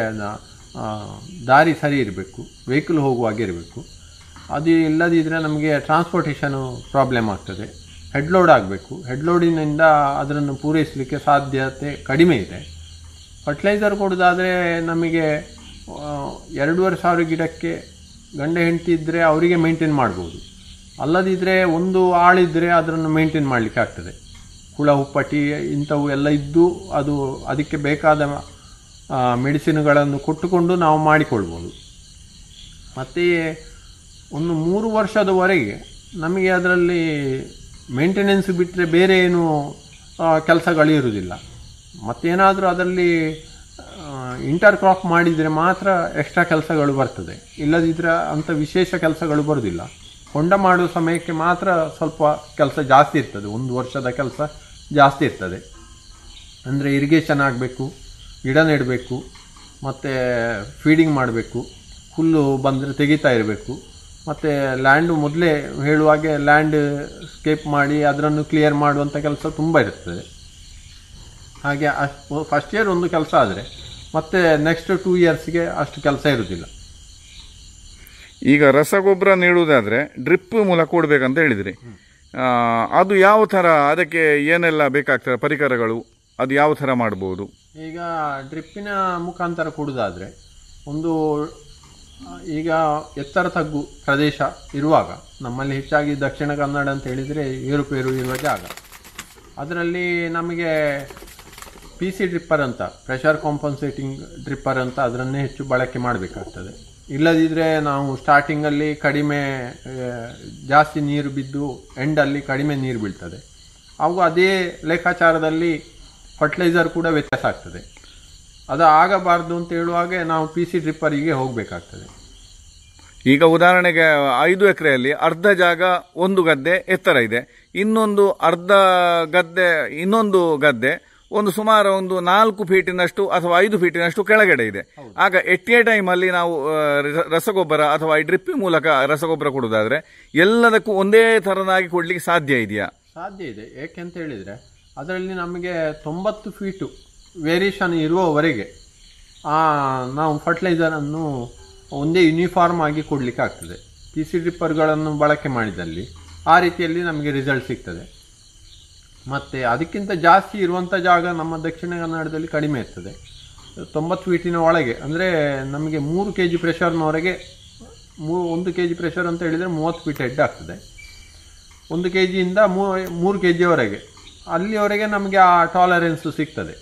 ದಾರಿ ಸರಿ ಇರಬೇಕು ವೆಹಿಕಲ್ ಹೋಗುವಾಗೆ ಇರಬೇಕು ಅದು ಇಲ್ಲದಿದ್ದರೆ ನಮಗೆ ಟ್ರಾನ್ಸ್ಪೋರ್ಟೇಷನು ಪ್ರಾಬ್ಲಮ್ ಆಗ್ತದೆ ಹೆಡ್ ಲೋಡ್ ಆಗಬೇಕು ಹೆಡ್ ಲೋಡಿನಿಂದ ಅದನ್ನು ಪೂರೈಸಲಿಕ್ಕೆ ಸಾಧ್ಯತೆ ಕಡಿಮೆ ಇದೆ ಫರ್ಟಿಲೈಸರ್ ಕೊಡೋದಾದರೆ ನಮಗೆ ಆ, ಎರಡೂವರೆ ಸಾವಿರ ಗಿಡಕ್ಕೆ ಗಂಡ ಹೆಂಡತಿ ಇದ್ದರೆ ಅವರಿಗೆ ಮೇಂಟೈನ್ ಮಾಡ್ಬೋದು ಅಲ್ಲದಿದ್ದರೆ ಒಂದು ಆಳಿದ್ದರೆ ಅದನ್ನು ಮೇಂಟೈನ್ ಮಾಡಲಿಕ್ಕೆ ಆಗ್ತದೆ ಹುಳ ಹುಪ್ಪಟಿ ಇಂಥವು ಎಲ್ಲ ಇದ್ದು ಅದು ಅದಕ್ಕೆ ಬೇಕಾದ ಮೆಡಿಸಿನ್ಗಳನ್ನು ಕೊಟ್ಟುಕೊಂಡು ನಾವು ಮಾಡಿಕೊಳ್ಬೋದು ಮತ್ತು ಒಂದು ಮೂರು ವರ್ಷದವರೆಗೆ ನಮಗೆ ಅದರಲ್ಲಿ ಮೇಂಟೆನೆನ್ಸ್ ಬಿಟ್ಟರೆ ಬೇರೆ ಏನು ಕೆಲಸಗಳು ಇರುವುದಿಲ್ಲ ಮತ್ತೇನಾದರೂ ಅದರಲ್ಲಿ ಇಂಟರ್ ಕ್ರಾಪ್ ಮಾಡಿದರೆ ಮಾತ್ರ ಎಕ್ಸ್ಟ್ರಾ ಕೆಲಸಗಳು ಬರ್ತದೆ ಇಲ್ಲದಿದ್ದರೆ ಅಂಥ ವಿಶೇಷ ಕೆಲಸಗಳು ಬರುವುದಿಲ್ಲ ಹೊಂಡ ಮಾಡುವ ಸಮಯಕ್ಕೆ ಮಾತ್ರ ಸ್ವಲ್ಪ ಕೆಲಸ ಜಾಸ್ತಿ ಇರ್ತದೆ ಒಂದು ವರ್ಷದ ಕೆಲಸ ಜಾಸ್ತಿ ಇರ್ತದೆ ಅಂದರೆ ಇರಿಗೇಷನ್ ಆಗಬೇಕು ಗಿಡ ನೆಡಬೇಕು ಮತ್ತು ಫೀಡಿಂಗ್ ಮಾಡಬೇಕು ಹುಲ್ಲು ಬಂದರೆ ತೆಗಿತಾ ಇರಬೇಕು ಮತ್ತು ಲ್ಯಾಂಡು ಮೊದಲೇ ಹೇಳುವಾಗೆ ಲ್ಯಾಂಡ್ ಸ್ಕೇಪ್ ಮಾಡಿ ಅದನ್ನು ಕ್ಲಿಯರ್ ಮಾಡುವಂಥ ಕೆಲಸ ತುಂಬ ಇರ್ತದೆ ಹಾಗೆ ಅಷ್ಟು ಫಸ್ಟ್ ಇಯರ್ ಒಂದು ಕೆಲಸ ಆದರೆ ಮತ್ತೆ ನೆಕ್ಸ್ಟ್ ಟೂ ಇಯರ್ಸ್ಗೆ ಅಷ್ಟು ಕೆಲಸ ಇರುವುದಿಲ್ಲ
ಈಗ ರಸಗೊಬ್ಬರ ನೀಡುವುದಾದ್ರೆ ಡ್ರಿಪ್ ಮೂಲಕ ಕೊಡ್ಬೇಕಂತ ಹೇಳಿದ್ರಿ ಆ, ಅದು ಯಾವ ಥರ ಅದಕ್ಕೆ ಏನೆಲ್ಲ ಬೇಕಾಗ್ತದೆ ಪರಿಕರಗಳು ಅದು ಯಾವ ಥರ ಮಾಡ್ಬೋದು
ಈಗ ಡ್ರಿಪ್ಪಿನ ಮುಖಾಂತರ ಕೊಡೋದಾದರೆ ಒಂದು ಈಗ ಎತ್ತರ ತಗ್ಗು ಪ್ರದೇಶ ಇರುವಾಗ ನಮ್ಮಲ್ಲಿ ಹೆಚ್ಚಾಗಿ ದಕ್ಷಿಣ ಕನ್ನಡ ಅಂತ ಹೇಳಿದರೆ ಏರುಪೇರು ಇರುವ ಜಾಗ ಅದರಲ್ಲಿ ನಮಗೆ ಪಿ ಸಿ ಡ್ರಿಪ್ಪರ್ ಅಂತ ಪ್ರೆಷರ್ ಕಾಂಪನ್ಸೇಟಿಂಗ್ ಡ್ರಿಪ್ಪರ್ ಅಂತ ಅದರನ್ನೇ ಹೆಚ್ಚು ಬಳಕೆ ಮಾಡಬೇಕಾಗ್ತದೆ ಇಲ್ಲದಿದ್ದರೆ ನಾವು ಸ್ಟಾರ್ಟಿಂಗಲ್ಲಿ ಕಡಿಮೆ ಆ, ಜಾಸ್ತಿ ನೀರು ಬಿದ್ದು ಎಂಡಲ್ಲಿ ಕಡಿಮೆ ನೀರು ಬೀಳ್ತದೆ ಅವು ಅದೇ ಲೆಕ್ಕಾಚಾರದಲ್ಲಿ ಫರ್ಟಿಲೈಸರ್ ಕೂಡ ವ್ಯತ್ಯಾಸ ಆಗ್ತದೆ ಅದು ಆಗಬಾರ್ದು ಅಂತ ಹೇಳುವಾಗ ನಾವು ಪಿ ಸಿ ಡ್ರಿಪ್ಪರಿಗೆ ಹೋಗಬೇಕಾಗ್ತದೆ
ಈಗ ಉದಾಹರಣೆಗೆ ಐದು ಎಕರೆಯಲ್ಲಿ ಅರ್ಧ ಜಾಗ ಒಂದು ಗದ್ದೆ ಎತ್ತರ ಇದೆ ಇನ್ನೊಂದು ಅರ್ಧ ಗದ್ದೆ ಇನ್ನೊಂದು ಗದ್ದೆ ಒಂದು ಸುಮಾರು ಒಂದು ನಾಲ್ಕು ಫೀಟಿನಷ್ಟು ಅಥವಾ ಐದು ಫೀಟಿನಷ್ಟು ಕೆಳಗಡೆ ಇದೆ ಆಗ ಎಟ್ಟೇ ಟೈಮಲ್ಲಿ ನಾವು ಆ, ರ- ರಸಗೊಬ್ಬರ ಅಥವಾ ಈ ಡ್ರಿಪ್ ಮೂಲಕ ರಸಗೊಬ್ಬರ ಕೊಡುವುದಾದ್ರೆ ಎಲ್ಲದಕ್ಕೂ ಒಂದೇ ಥರನಾಗಿ ಕೊಡ್ಲಿಕ್ಕೆ ಸಾಧ್ಯ ಇದೆಯಾ
ಸಾಧ್ಯ ಇದೆ ಏಕೆಂತ ಹೇಳಿದರೆ ಅದರಲ್ಲಿ ನಮಗೆ ತೊಂಬತ್ತು ಫೀಟು ವೇರಿಯೇಷನ್ ಇರುವವರೆಗೆ ಆ, ನಾವು ಫರ್ಟಿಲೈಸರನ್ನು ಒಂದೇ ಯೂನಿಫಾರ್ಮ್ ಆಗಿ ಕೊಡಲಿಕ್ಕೆ ಆಗ್ತದೆ ಪಿ ಸಿ ಡ್ರಿಪ್ಪರ್ಗಳನ್ನು ಬಳಕೆ ಮಾಡಿದಲ್ಲಿ ಆ ರೀತಿಯಲ್ಲಿ ನಮಗೆ ರಿಸಲ್ಟ್ ಸಿಗ್ತದೆ ಮತ್ತು ಅದಕ್ಕಿಂತ ಜಾಸ್ತಿ ಇರುವಂಥ ಜಾಗ ನಮ್ಮ ದಕ್ಷಿಣ ಕನ್ನಡದಲ್ಲಿ ಕಡಿಮೆ ಇರ್ತದೆ ತೊಂಬತ್ತು ಫೀಟಿನ ಒಳಗೆ ಅಂದರೆ ನಮಗೆ ಮೂರು ಕೆ ಜಿ ಪ್ರೆಷರ್ನವರೆಗೆ ಮೂ ಒಂದು ಕೆ ಜಿ ಪ್ರೆಷರ್ ಅಂತ ಹೇಳಿದರೆ ಮೂವತ್ತು ಫೀಟ್ ಹೆಡ್ ಆಗ್ತದೆ ಒಂದು ಕೆ ಜಿಯಿಂದ ಮೂರು ಕೆ ಜಿಯವರೆಗೆ ಅಲ್ಲಿವರೆಗೆ ನಮಗೆ ಆ ಟಾಲರೆನ್ಸು ಸಿಗ್ತದೆ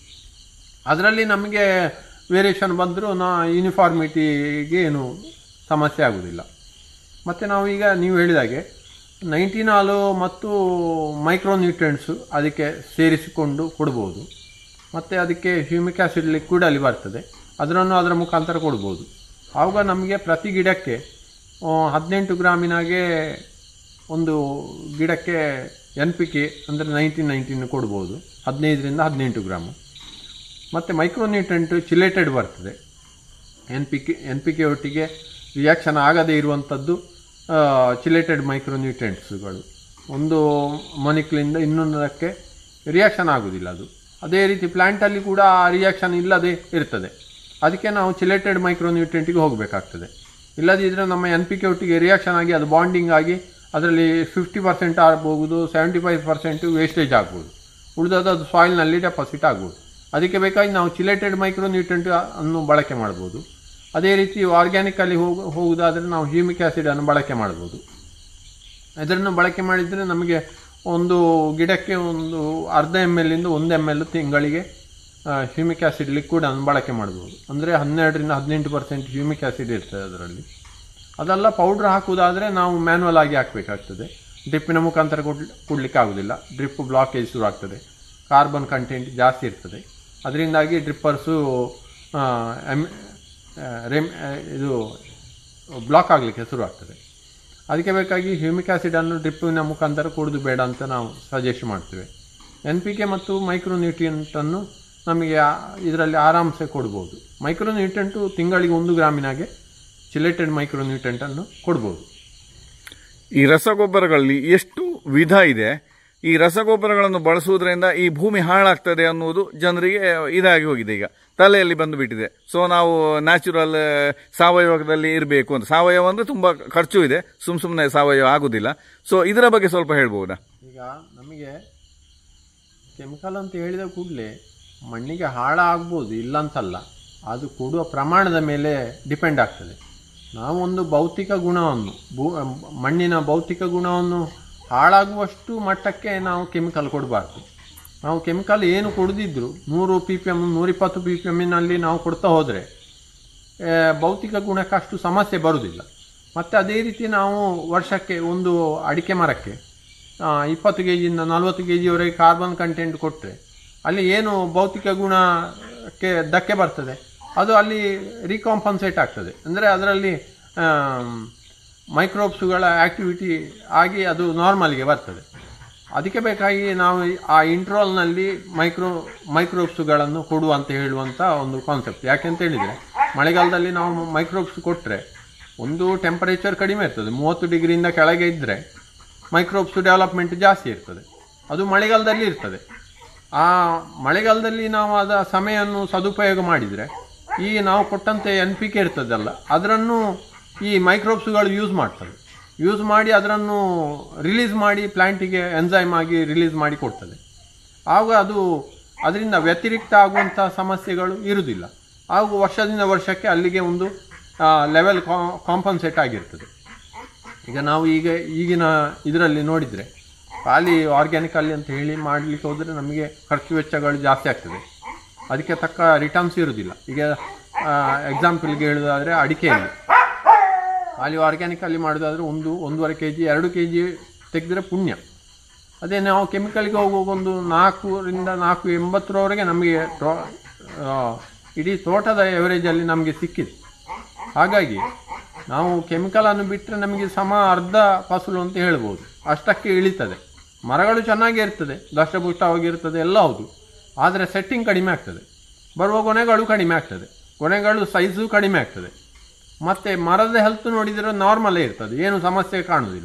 ಅದರಲ್ಲಿ ನಮಗೆ ವೇರಿಯೇಷನ್ ಬಂದರೂ ನಾ ಯೂನಿಫಾರ್ಮಿಟಿಗೆ ಏನು ಸಮಸ್ಯೆ ಆಗುವುದಿಲ್ಲ ಮತ್ತು ನಾವು ಈಗ ನೀವು ಹೇಳಿದಾಗೆ ನೈಂಟಿನಾಲು ಮತ್ತು ಮೈಕ್ರೋ ನ್ಯೂಟ್ರಿಯೆಂಟ್ಸು ಅದಕ್ಕೆ ಸೇರಿಸಿಕೊಂಡು ಕೊಡ್ಬೋದು ಮತ್ತು ಅದಕ್ಕೆ ಹ್ಯೂಮಿಕ್ ಆ್ಯಸಿಡ್ ಲಿಕ್ವಿಡ್ ಅಲ್ಲಿ ಬರ್ತದೆ ಅದನ್ನು ಅದರ ಮುಖಾಂತರ ಕೊಡ್ಬೋದು ಆವಾಗ ನಮಗೆ ಪ್ರತಿ ಗಿಡಕ್ಕೆ ಆ, ಹದಿನೆಂಟು ಗ್ರಾಮಿನಾಗೆ ಒಂದು ಗಿಡಕ್ಕೆ ಎನ್ ಪಿ ಕೆ ಅಂದರೆ ನೈನ್ಟೀನ್ ನೈನ್ಟೀನ್ ಕೊಡ್ಬೋದು ಹದಿನೈದರಿಂದ ಹದಿನೆಂಟು ಗ್ರಾಮು ಮತ್ತು ಮೈಕ್ರೋನ್ಯೂಟ್ರೆಂಟ್ ಚಿಲೇಟೆಡ್ ಬರ್ತದೆ N P K N P K ಒಟ್ಟಿಗೆ ರಿಯಾಕ್ಷನ್ ಆಗದೇ ಇರುವಂಥದ್ದು ಚಿಲೇಟೆಡ್ ಮೈಕ್ರೋನ್ಯೂಟ್ರೆಂಟ್ಸ್ಗಳು ಒಂದು ಮೊನಿಕ್ಲಿಂದ ಇನ್ನೊಂದಕ್ಕೆ ರಿಯಾಕ್ಷನ್ ಆಗೋದಿಲ್ಲ ಅದು ಅದೇ ರೀತಿ ಪ್ಲ್ಯಾಂಟಲ್ಲಿ ಕೂಡ ಆ ರಿಯಾಕ್ಷನ್ ಇಲ್ಲದೆ ಇರ್ತದೆ ಅದಕ್ಕೆ ನಾವು ಚಿಲೇಟೆಡ್ ಮೈಕ್ರೋನ್ಯೂಟ್ರೆಂಟಿಗೆ ಹೋಗಬೇಕಾಗ್ತದೆ ಇಲ್ಲದಿದ್ದರೆ ನಮ್ಮ ಎನ್ ಪಿ ಕೆ ಒಟ್ಟಿಗೆ ರಿಯಾಕ್ಷನ್ ಆಗಿ ಅದು ಬಾಂಡಿಂಗ್ ಆಗಿ ಅದರಲ್ಲಿ ಫಿಫ್ಟಿ ಪರ್ಸೆಂಟ್ ಆಗ್ಬೋದು ಸೆವೆಂಟಿ ಫೈವ್ ಪರ್ಸೆಂಟು ವೇಸ್ಟೇಜ್ ಆಗ್ಬೋದು ಉಳಿದದ್ದು ಅದು ಸಾಯಿಲ್ನಲ್ಲಿ ಡೆಪಾಸಿಟ್ ಆಗ್ಬೋದು ಅದಕ್ಕೆ ಬೇಕಾಗಿ ನಾವು ಚಿಲೇಟೆಡ್ ಮೈಕ್ರೋ ನ್ಯೂಟ್ರೆಂಟ್ ಅನ್ನು ಬಳಕೆ ಮಾಡ್ಬೋದು ಅದೇ ರೀತಿ ಆರ್ಗ್ಯಾನಿಕಲ್ಲಿ ಹೋಗ ಹೋಗುವುದಾದರೆ ನಾವು ಹ್ಯೂಮಿಕ್ ಆ್ಯಸಿಡನ್ನು ಬಳಕೆ ಮಾಡ್ಬೋದು ಇದನ್ನು ಬಳಕೆ ಮಾಡಿದರೆ ನಮಗೆ ಒಂದು ಗಿಡಕ್ಕೆ ಒಂದು ಅರ್ಧ ಎಮ್ ಎಲ್ಲಿಂದ ಒಂದು ಎಮ್ ಎಲ್ ತಿಂಗಳಿಗೆ ಹ್ಯೂಮಿಕ್ ಆ್ಯಸಿಡ್ ಲಿಕ್ವಿಡನ್ನು ಬಳಕೆ ಮಾಡ್ಬೋದು ಅಂದರೆ ಹನ್ನೆರಡರಿಂದ ಹದಿನೆಂಟು ಪರ್ಸೆಂಟ್ ಹ್ಯೂಮಿಕ್ ಆ್ಯಸಿಡ್ ಇರ್ತದೆ ಅದರಲ್ಲಿ ಅದೆಲ್ಲ ಪೌಡ್ರ್ ಹಾಕುವುದಾದರೆ ನಾವು ಮ್ಯಾನ್ಯಲ್ ಆಗಿ ಹಾಕಬೇಕಾಗ್ತದೆ ಡ್ರಿಪ್ಪಿನ ಮುಖಾಂತರ ಕೊಡ್ ಕೊಡಲಿಕ್ಕೆ ಆಗೋದಿಲ್ಲ ಡ್ರಿಪ್ ಬ್ಲಾಕೇಜ್ ಶುರು ಆಗ್ತದೆ ಕಾರ್ಬನ್ ಕಂಟೆಂಟ್ ಜಾಸ್ತಿ ಇರ್ತದೆ ಅದರಿಂದಾಗಿ ಡ್ರಿಪ್ಪರ್ಸು ಎಮ್ ರೆಮ್ ಇದು ಬ್ಲಾಕ್ ಆಗಲಿಕ್ಕೆ ಶುರು ಆಗ್ತದೆ ಅದಕ್ಕೆ ಬೇಕಾಗಿ ಹ್ಯೂಮಿಕ್ ಆ್ಯಸಿಡನ್ನು ಡ್ರಿಪ್ಪಿನ ಮುಖಾಂತರ ಕುಡಿದು ಬೇಡ ಅಂತ ನಾವು ಸಜೆಸ್ಟ್ ಮಾಡ್ತೇವೆ ಎನ್ ಪಿ ಕೆ ಮತ್ತು ಮೈಕ್ರೋ ನ್ಯೂಟ್ರಿಯೆಂಟನ್ನು ನಮಗೆ ಇದರಲ್ಲಿ ಆರಾಮ್ಸೆ ಕೊಡ್ಬೋದು ಮೈಕ್ರೋ ನ್ಯೂಟ್ರಿಯೆಂಟು ತಿಂಗಳಿಗೆ ಒಂದು ಗ್ರಾಮಿನಾಗೆ ಚಿಲೇಟೆಡ್ ಮೈಕ್ರೋ ನ್ಯೂಟ್ರಿಯೆಂಟನ್ನು ಕೊಡ್ಬೋದು
ಈ ರಸಗೊಬ್ಬರಗಳಲ್ಲಿ ಎಷ್ಟು ವಿಧ ಇದೆ ಈ ರಸಗೊಬ್ಬರಗಳನ್ನು ಬಳಸುವುದರಿಂದ ಈ ಭೂಮಿ ಹಾಳಾಗ್ತದೆ ಅನ್ನುವುದು ಜನರಿಗೆ ಇದಾಗಿ ಹೋಗಿದೆ ಈಗ ತಲೆಯಲ್ಲಿ ಬಂದು ಬಿಟ್ಟಿದೆ ಸೊ ನಾವು ನ್ಯಾಚುರಲ್ ಸಾವಯವದಲ್ಲಿ ಇರಬೇಕು ಅಂತ ಸಾವಯವ ಅಂದರೆ ತುಂಬ ಖರ್ಚು ಇದೆ ಸುಮ್ ಸುಮ್ಮನೆ ಸಾವಯವ ಆಗುದಿಲ್ಲ ಸೊ ಇದರ ಬಗ್ಗೆ ಸ್ವಲ್ಪ ಹೇಳ್ಬೋದಾ
ಈಗ ನಮಗೆ ಕೆಮಿಕಲ್ ಅಂತ ಹೇಳಿದ ಕೂಡಲೇ ಮಣ್ಣಿಗೆ ಹಾಳಾಗ್ಬೋದು ಇಲ್ಲ ಅಂತಲ್ಲ ಅದು ಕೊಡುವ ಪ್ರಮಾಣದ ಮೇಲೆ ಡಿಪೆಂಡ್ ಆಗ್ತದೆ ನಾವೊಂದು ಭೌತಿಕ ಗುಣವನ್ನು ಭೂ ಮಣ್ಣಿನ ಭೌತಿಕ ಗುಣವನ್ನು ಹಾಳಾಗುವಷ್ಟು ಮಟ್ಟಕ್ಕೆ ನಾವು ಕೆಮಿಕಲ್ ಕೊಡಬಾರ್ದು ನಾವು ಕೆಮಿಕಲ್ ಏನು ಕೊಡದಿದ್ರು ನೂರು ಪಿ ಪಿ ಎಮ್ ನೂರಿಪ್ಪತ್ತು ಪಿ ಪಿ ಎಮ್ಮಿನಲ್ಲಿ ನಾವು ಕೊಡ್ತಾ ಹೋದರೆ ಭೌತಿಕ ಗುಣಕ್ಕೆ ಅಷ್ಟು ಸಮಸ್ಯೆ ಬರುವುದಿಲ್ಲ ಮತ್ತು ಅದೇ ರೀತಿ ನಾವು ವರ್ಷಕ್ಕೆ ಒಂದು ಅಡಿಕೆ ಮರಕ್ಕೆ ಆ, ಇಪ್ಪತ್ತು ಕೆ ಜಿಯಿಂದ ನಲ್ವತ್ತು ಕೆ ಜಿಯವರೆಗೆ ಕಾರ್ಬನ್ ಕಂಟೆಂಟ್ ಕೊಟ್ಟರೆ ಅಲ್ಲಿ ಏನು ಭೌತಿಕ ಗುಣಕ್ಕೆ ಧಕ್ಕೆ ಬರ್ತದೆ ಅದು ಅಲ್ಲಿ ರೀಕಾಂಪನ್ಸೇಟ್ ಆಗ್ತದೆ ಅಂದರೆ ಅದರಲ್ಲಿ ಮೈಕ್ರೋಬ್ಸ್ಗಳ ಆ್ಯಕ್ಟಿವಿಟಿ ಆಗಿ ಅದು ನಾರ್ಮಲ್ಗೆ ಬರ್ತದೆ ಅದಕ್ಕೆ ಬೇಕಾಗಿ ನಾವು ಆ ಇಂಟ್ರೋಲ್ನಲ್ಲಿ ಮೈಕ್ರೋ ಮೈಕ್ರೋಬ್ಸ್ಗಳನ್ನು ಕೊಡು ಅಂತ ಹೇಳುವಂಥ ಒಂದು ಕಾನ್ಸೆಪ್ಟ್ ಯಾಕೆಂತ ಹೇಳಿದರೆ ಮಳೆಗಾಲದಲ್ಲಿ ನಾವು ಮೈಕ್ರೋಬ್ಸ್ ಕೊಟ್ಟರೆ ಒಂದು ಟೆಂಪರೇಚರ್ ಕಡಿಮೆ ಇರ್ತದೆ ಮೂವತ್ತು ಡಿಗ್ರಿಯಿಂದ ಕೆಳಗೆ ಇದ್ದರೆ ಮೈಕ್ರೋಬ್ಸ್ ಡೆವಲಪ್ಮೆಂಟ್ ಜಾಸ್ತಿ ಇರ್ತದೆ ಅದು ಮಳೆಗಾಲದಲ್ಲಿ ಇರ್ತದೆ ಆ ಮಳೆಗಾಲದಲ್ಲಿ ನಾವು ಅದ ಸಮಯವನ್ನು ಸದುಪಯೋಗ ಮಾಡಿದರೆ ಈ ನಾವು ಕೊಟ್ಟಂತೆ ಎನ್ ಪಿ ಕೆ ಇರ್ತದಲ್ಲ ಅದನ್ನು ಈ ಮೈಕ್ರೋಬ್ಸ್ಗಳು ಯೂಸ್ ಮಾಡ್ತದೆ ಯೂಸ್ ಮಾಡಿ ಅದನ್ನು ರಿಲೀಸ್ ಮಾಡಿ ಪ್ಲ್ಯಾಂಟಿಗೆ ಎನ್ಸೈಮ್ ಆಗಿ ರಿಲೀಸ್ ಮಾಡಿ ಕೊಡ್ತದೆ ಆಗ ಅದು ಅದರಿಂದ ವ್ಯತಿರಿಕ್ತ ಆಗುವಂಥ ಸಮಸ್ಯೆಗಳು ಇರುವುದಿಲ್ಲ ಆಗ ವರ್ಷದಿಂದ ವರ್ಷಕ್ಕೆ ಅಲ್ಲಿಗೆ ಒಂದು ಲೆವೆಲ್ ಕಾಂಪನ್ಸೇಟ್ ಆಗಿರ್ತದೆ ಈಗ ನಾವು ಈಗ ಈಗಿನ ಇದರಲ್ಲಿ ನೋಡಿದರೆ ಖಾಲಿ ಆರ್ಗ್ಯಾನಿಕ್ ಅಲ್ಲಿ ಅಂತ ಹೇಳಿ ಮಾಡಲಿಕ್ಕೆ ಹೋದರೆ ನಮಗೆ ಖರ್ಚು ವೆಚ್ಚಗಳು ಜಾಸ್ತಿ ಆಗ್ತದೆ ಅದಕ್ಕೆ ತಕ್ಕ ರಿಟರ್ನ್ಸ್ ಇರುವುದಿಲ್ಲ ಈಗ ಎಕ್ಸಾಂಪಲ್ಗೆ ಹೇಳೋದಾದರೆ ಅಡಿಕೆಯಲ್ಲಿ ಖಾಲಿ ಆರ್ಗ್ಯಾನಿಕ್ ಅಲ್ಲಿ ಮಾಡೋದಾದ್ರೆ ಒಂದು ಒಂದೂವರೆ ಕೆ ಜಿ ಎರಡು ಕೆ ಜಿ ತೆಗೆದ್ರೆ ಪುಣ್ಯ ಅದೇ ನಾವು ಕೆಮಿಕಲ್ಗೆ ಹೋಗುವಾಗ ಒಂದು ನಾಲ್ಕರಿಂದ ನಾಲ್ಕು ಎಂಬತ್ತರವರೆಗೆ ನಮಗೆ ಟೋ ಆ, ಇಡೀ ತೋಟದ ಎವರೇಜಲ್ಲಿ ನಮಗೆ ಸಿಕ್ಕಿದೆ ಹಾಗಾಗಿ ನಾವು ಕೆಮಿಕಲನ್ನು ಬಿಟ್ಟರೆ ನಮಗೆ ಸಮ ಅರ್ಧ ಫಸಲು ಅಂತ ಹೇಳ್ಬೋದು ಅಷ್ಟಕ್ಕೆ ಇಳಿತದೆ ಮರಗಳು ಚೆನ್ನಾಗೇ ಇರ್ತದೆ ದಷ್ಟಪುಷ್ಟವಾಗಿರ್ತದೆ ಎಲ್ಲ ಹೌದು ಆದರೆ ಸೆಟ್ಟಿಂಗ್ ಕಡಿಮೆ ಆಗ್ತದೆ ಬರುವ ಕೊನೆಗಳು ಕಡಿಮೆ ಆಗ್ತದೆ ಕೊನೆಗಳು ಸೈಜು ಕಡಿಮೆ ಆಗ್ತದೆ ಮತ್ತು ಮರದ ಹೆಲ್ತ್ ನೋಡಿದರೆ ನಾರ್ಮಲೇ ಇರ್ತದೆ ಏನು ಸಮಸ್ಯೆ ಕಾಣುವುದಿಲ್ಲ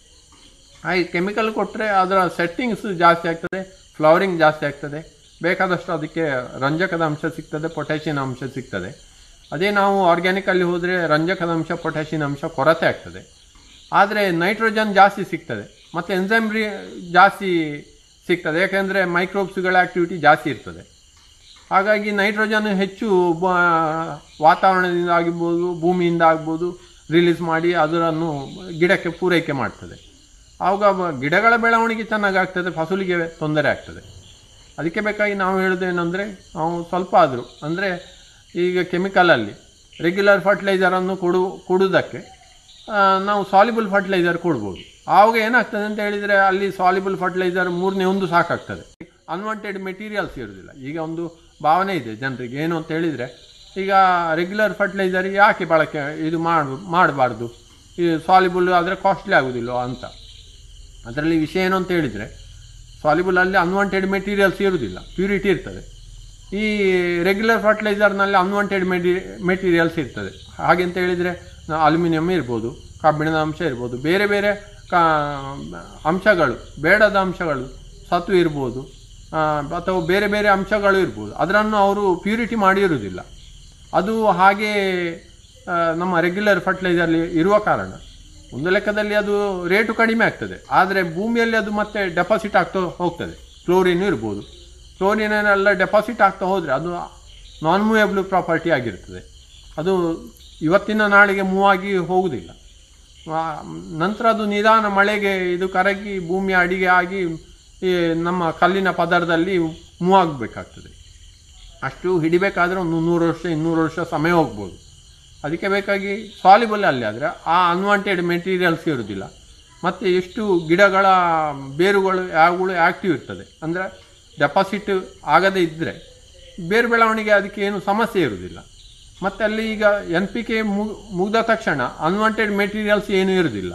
ಹಾಗೆ ಕೆಮಿಕಲ್ ಕೊಟ್ಟರೆ ಅದರ ಸೆಟ್ಟಿಂಗ್ಸ್ ಜಾಸ್ತಿ ಆಗ್ತದೆ ಫ್ಲವರಿಂಗ್ ಜಾಸ್ತಿ ಆಗ್ತದೆ ಬೇಕಾದಷ್ಟು ಅದಕ್ಕೆ ರಂಜಕದ ಅಂಶ ಸಿಗ್ತದೆ ಪೊಟ್ಯಾಷಿಯನ್ ಅಂಶ ಸಿಗ್ತದೆ ಅದೇ ನಾವು ಆರ್ಗ್ಯಾನಿಕಲ್ಲಿ ಹೋದರೆ ರಂಜಕದ ಅಂಶ ಪೊಟ್ಯಾಷಿಯನ್ ಅಂಶ ಕೊರತೆ ಆಗ್ತದೆ ಆದರೆ ನೈಟ್ರೋಜನ್ ಜಾಸ್ತಿ ಸಿಗ್ತದೆ ಮತ್ತು ಎನ್ಸೈಮ್ ರೀ ಜಾಸ್ತಿ ಸಿಗ್ತದೆ ಯಾಕೆಂದರೆ ಮೈಕ್ರೋಬ್ಸ್ಗಳ ಆಕ್ಟಿವಿಟಿ ಜಾಸ್ತಿ ಇರ್ತದೆ ಹಾಗಾಗಿ ನೈಟ್ರೋಜನ್ ಹೆಚ್ಚು ಬ- ವಾತಾವರಣದಿಂದ ಆಗಿರ್ಬೋದು ಭೂಮಿಯಿಂದ ಆಗ್ಬೋದು ರಿಲೀಸ್ ಮಾಡಿ ಅದನ್ನು ಗಿಡಕ್ಕೆ ಪೂರೈಕೆ ಮಾಡ್ತದೆ ಆವಾಗ ಬ- ಗಿಡಗಳ ಬೆಳವಣಿಗೆ ಚೆನ್ನಾಗಾಗ್ತದೆ ಫಸಲಿಗೆ ತೊಂದರೆ ಆಗ್ತದೆ ಅದಕ್ಕೆ ಬೇಕಾಗಿ ನಾವು ಹೇಳೋದೇನೆಂದರೆ ನಾವು ಸ್ವಲ್ಪ ಆದರೂ ಅಂದರೆ ಈಗ ಕೆಮಿಕಲಲ್ಲಿ ರೆಗ್ಯುಲರ್ ಫರ್ಟಿಲೈಸರನ್ನು ಕೊಡು ಕೊಡುವುದಕ್ಕೆ ಆ, ನಾವು ಸಾಲಿಬಲ್ ಫರ್ಟಿಲೈಸರ್ ಕೊಡ್ಬೋದು ಆವಾಗ ಏನಾಗ್ತದೆ ಅಂತ ಹೇಳಿದರೆ ಅಲ್ಲಿ ಸಾಲಿಬಲ್ ಫರ್ಟಿಲೈಸರ್ ಮೂರನೇ ಒಂದು ಸಾಕಾಗ್ತದೆ ಅನ್ವಾಂಟೆಡ್ ಮೆಟೀರಿಯಲ್ಸ್ ಇರೋದಿಲ್ಲ ಈಗ ಒಂದು ಭಾವನೆ ಇದೆ ಜನರಿಗೆ ಏನು ಅಂತ ಹೇಳಿದರೆ ಈಗ ರೆಗ್ಯುಲರ್ ಫರ್ಟಿಲೈಸರ್ ಯಾಕೆ ಬಳಕೆ ಇದು ಮಾಡು ಮಾಡಬಾರ್ದು ಈ ಸಾಲಿಬಲ್ ಆದರೆ ಕಾಸ್ಟ್ಲಿ ಆಗೋದಿಲ್ಲ ಅಂತ ಅದರಲ್ಲಿ ವಿಷಯ ಏನು ಅಂತ ಹೇಳಿದರೆ ಸಾಲಿಬಲ್ ಅಲ್ಲಿ ಅನ್ವಾಂಟೆಡ್ ಮೆಟೀರಿಯಲ್ಸ್ ಇರುವುದಿಲ್ಲ ಪ್ಯೂರಿಟಿ ಇರ್ತದೆ ಈ ರೆಗ್ಯುಲರ್ ಫರ್ಟಿಲೈಸರ್ನಲ್ಲಿ ಅನ್ವಾಂಟೆಡ್ ಮೆಟಿ ಮೆಟೀರಿಯಲ್ಸ್ ಇರ್ತದೆ ಹಾಗೆ ಅಂತ ಹೇಳಿದರೆ ಅಲ್ಯೂಮಿನಿಯಂ ಇರ್ಬೋದು ಕಬ್ಬಿಣದ ಅಂಶ ಇರ್ಬೋದು ಬೇರೆ ಬೇರೆ ಕಾ ಅಂಶಗಳು ಬೇಡದ ಅಂಶಗಳು ಸತು ಇರ್ಬೋದು ಆ, ಅಥವಾ ಬೇರೆ ಬೇರೆ ಅಂಶಗಳು ಇರ್ಬೋದು ಅದನ್ನು ಅವರು ಪ್ಯೂರಿಟಿ ಮಾಡಿರುವುದಿಲ್ಲ ಅದು ಹಾಗೆ ಆ, ನಮ್ಮ ರೆಗ್ಯುಲರ್ ಫರ್ಟಿಲೈಸರ್ಲಿ ಇರುವ ಕಾರಣ ಒಂದು ಲೆಕ್ಕದಲ್ಲಿ ಅದು ರೇಟು ಕಡಿಮೆ ಆಗ್ತದೆ ಆದರೆ ಭೂಮಿಯಲ್ಲಿ ಅದು ಮತ್ತೆ ಡೆಪಾಸಿಟ್ ಆಗ್ತಾ ಹೋಗ್ತದೆ ಕ್ಲೋರಿನ್ ಇರ್ಬೋದು ಕ್ಲೋರಿನ್ ಎಲ್ಲ ಡೆಪಾಸಿಟ್ ಆಗ್ತಾ ಹೋದರೆ ಅದು ನಾನ್ ಮೂವೇಬಲ್ ಪ್ರಾಪರ್ಟಿ ಆಗಿರ್ತದೆ ಅದು ಇವತ್ತಿನ ನಾಳೆಗೆ ಮೂವ್ ಆಗಿ ಹೋಗುವುದಿಲ್ಲ ಆ, ನಂತರ ಅದು ನಿಧಾನ ಮಳೆಗೆ ಇದು ಕರಗಿ ಭೂಮಿ ಅಡಿಗೆ ಆಗಿ ಈ ನಮ್ಮ ಕಲ್ಲಿನ ಪದರದಲ್ಲಿ ಮೂವ್ ಆಗಬೇಕಾಗ್ತದೆ ಅಷ್ಟು ಹಿಡಿಬೇಕಾದ್ರೆ ಒಂದು ನೂರು ವರ್ಷ ಇನ್ನೂರು ವರ್ಷ ಸಮಯ ಹೋಗ್ಬೋದು ಅದಕ್ಕೆ ಬೇಕಾಗಿ ಸಾಲಿಬಲ್ ಅಲ್ಲಿ ಆದರೆ ಆ ಅನ್ವಾಂಟೆಡ್ ಮೆಟೀರಿಯಲ್ಸ್ ಇರೋದಿಲ್ಲ ಮತ್ತು ಎಷ್ಟು ಗಿಡಗಳ ಬೇರುಗಳು ಯಾವಗಳು ಆ್ಯಕ್ಟಿವ್ ಇರ್ತದೆ ಅಂದರೆ ಡೆಪಾಸಿಟ್ ಆಗದೇ ಇದ್ದರೆ ಬೇರು ಬೆಳವಣಿಗೆ ಅದಕ್ಕೆ ಏನು ಸಮಸ್ಯೆ ಇರುವುದಿಲ್ಲ ಮತ್ತು ಅಲ್ಲಿ ಈಗ ಎನ್ ಪಿ ಕೆ ಮುಗಿದ ತಕ್ಷಣ ಅನ್ವಾಂಟೆಡ್ ಮೆಟೀರಿಯಲ್ಸ್ ಏನೂ ಇರುವುದಿಲ್ಲ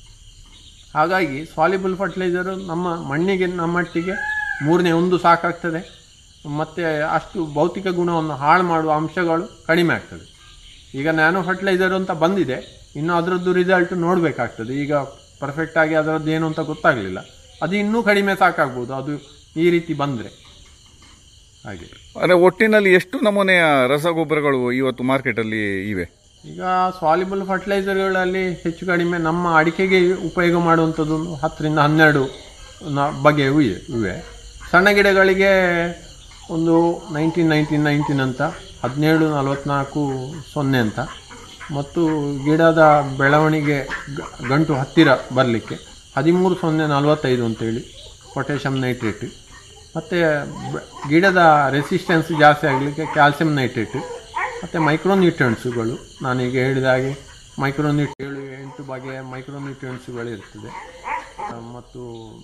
ಹಾಗಾಗಿ ಸಾಲಿಬಲ್ ಫರ್ಟಿಲೈಸರು ನಮ್ಮ ಮಣ್ಣಿಗೆ ನಮ್ಮ ಮಟ್ಟಿಗೆ ಮೂರನೇ ಒಂದು ಸಾಕಾಗ್ತದೆ ಮತ್ತು ಅಷ್ಟು ಭೌತಿಕ ಗುಣವನ್ನು ಹಾಳು ಮಾಡುವ ಅಂಶಗಳು ಕಡಿಮೆ ಆಗ್ತದೆ ಈಗ ನ್ಯಾನೋ ಫರ್ಟಿಲೈಸರ್ ಅಂತ ಬಂದಿದೆ ಇನ್ನು ಅದರದ್ದು ರಿಸಲ್ಟ್ ನೋಡಬೇಕಾಗ್ತದೆ ಈಗ ಪರ್ಫೆಕ್ಟಾಗಿ ಅದರದ್ದು ಏನು ಅಂತ ಗೊತ್ತಾಗಲಿಲ್ಲ ಅದು ಇನ್ನೂ ಕಡಿಮೆ ಸಾಕಾಗ್ಬೋದು ಅದು ಈ ರೀತಿ ಬಂದರೆ ಹಾಗೆ
ಅಂದರೆ ಒಟ್ಟಿನಲ್ಲಿ ಎಷ್ಟು ನಮೂನೆಯ ರಸಗೊಬ್ಬರಗಳು ಇವತ್ತು ಮಾರ್ಕೆಟಲ್ಲಿ ಇವೆ
ಈಗ ಸಾಲಿಬಲ್ ಫರ್ಟಿಲೈಸರ್ಗಳಲ್ಲಿ ಹೆಚ್ಚು ಕಡಿಮೆ ನಮ್ಮ ಅಡಿಕೆಗೆ ಉಪಯೋಗ ಮಾಡುವಂಥದ್ದು ಒಂದು ಹತ್ತರಿಂದ ಹನ್ನೆರಡು ನ- ಬಗೆಯವು ಇವೆ ಇವೆ ಸಣ್ಣ ಗಿಡಗಳಿಗೆ ಒಂದು ನೈನ್ಟೀನ್ ನೈನ್ಟೀನ್ ನೈನ್ಟೀನ್ ಅಂತ ಹದಿನೇಳು ನಲವತ್ನಾಲ್ಕು ಸೊನ್ನೆ ಅಂತ ಮತ್ತು ಗಿಡದ ಬೆಳವಣಿಗೆ ಗ- ಗಂಟು ಹತ್ತಿರ ಬರಲಿಕ್ಕೆ ಹದಿಮೂರು ಸೊನ್ನೆ ನಲವತ್ತೈದು ಅಂತೇಳಿ ಪೊಟ್ಯಾಷಿಯಮ್ ನೈಟ್ರೇಟ್ ಮತ್ತು ಗಿಡದ ರೆಸಿಸ್ಟೆನ್ಸ್ ಜಾಸ್ತಿ ಆಗಲಿಕ್ಕೆ ಕ್ಯಾಲ್ಸಿಯಂ ನೈಟ್ರೇಟ್ ಮತ್ತು ಮೈಕ್ರೋನ್ಯೂಟ್ರಿಯೆಂಟ್ಸುಗಳು ನಾನೀಗ ಹೇಳಿದ ಹಾಗೆ ಮೈಕ್ರೋನ್ಯೂಟ್ ಏಳು ಎಂಟು ಬಗೆಯ ಮೈಕ್ರೋನ್ಯೂಟ್ರಿಯೆಂಟ್ಸುಗಳು ಇರ್ತದೆ ಆ, ಮತ್ತು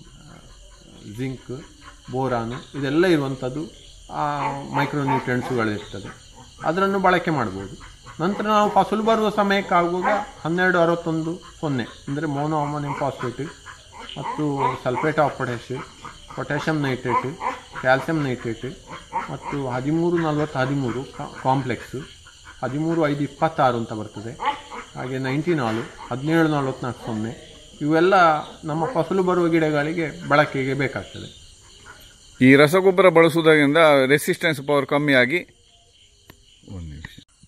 ಜಿಂಕ್ ಬೋರಾನು ಇದೆಲ್ಲ ಇರುವಂಥದ್ದು ಮೈಕ್ರೋನ್ಯೂಟ್ರಿಯೆಂಟ್ಸುಗಳು ಇರ್ತದೆ ಅದನ್ನು ಬಳಕೆ ಮಾಡ್ಬೋದು ನಂತರ ನಾವು ಫಸಲು ಬರುವ ಸಮಯಕ್ಕಾಗುವಾಗ ಹನ್ನೆರಡು ಅರವತ್ತೊಂದು ಸೊನ್ನೆ ಅಂದರೆ ಮೋನೋ ಅಮೋನಿಯಂ ಫಾಸ್ಫೇಟ್ ಮತ್ತು sulphate of potash potassium nitrate calcium nitrate ಮತ್ತು ಹದಿಮೂರು ನಲ್ವತ್ತು ಹದಿಮೂರು ಕಾಂಪ್ಲೆಕ್ಸು ಹದಿಮೂರು ಐದು ಇಪ್ಪತ್ತಾರು ಅಂತ ಬರ್ತದೆ ಹಾಗೆ ನೈಂಟೀನ್ ಹಾಲು ಹದಿನೇಳು ನಲ್ವತ್ನಾಲ್ಕು ಸೊನ್ನೆ ಇವೆಲ್ಲ ನಮ್ಮ ಫಸಲು ಬರುವ ಗಿಡಗಳಿಗೆ ಬಳಕೆಗೆ ಬೇಕಾಗ್ತದೆ
ಈ ರಸಗೊಬ್ಬರ ಬಳಸುವುದರಿಂದ ರೆಸಿಸ್ಟೆನ್ಸ್ ಪವರ್ ಕಮ್ಮಿಯಾಗಿ ಒಂದು ನಿಮಿಷ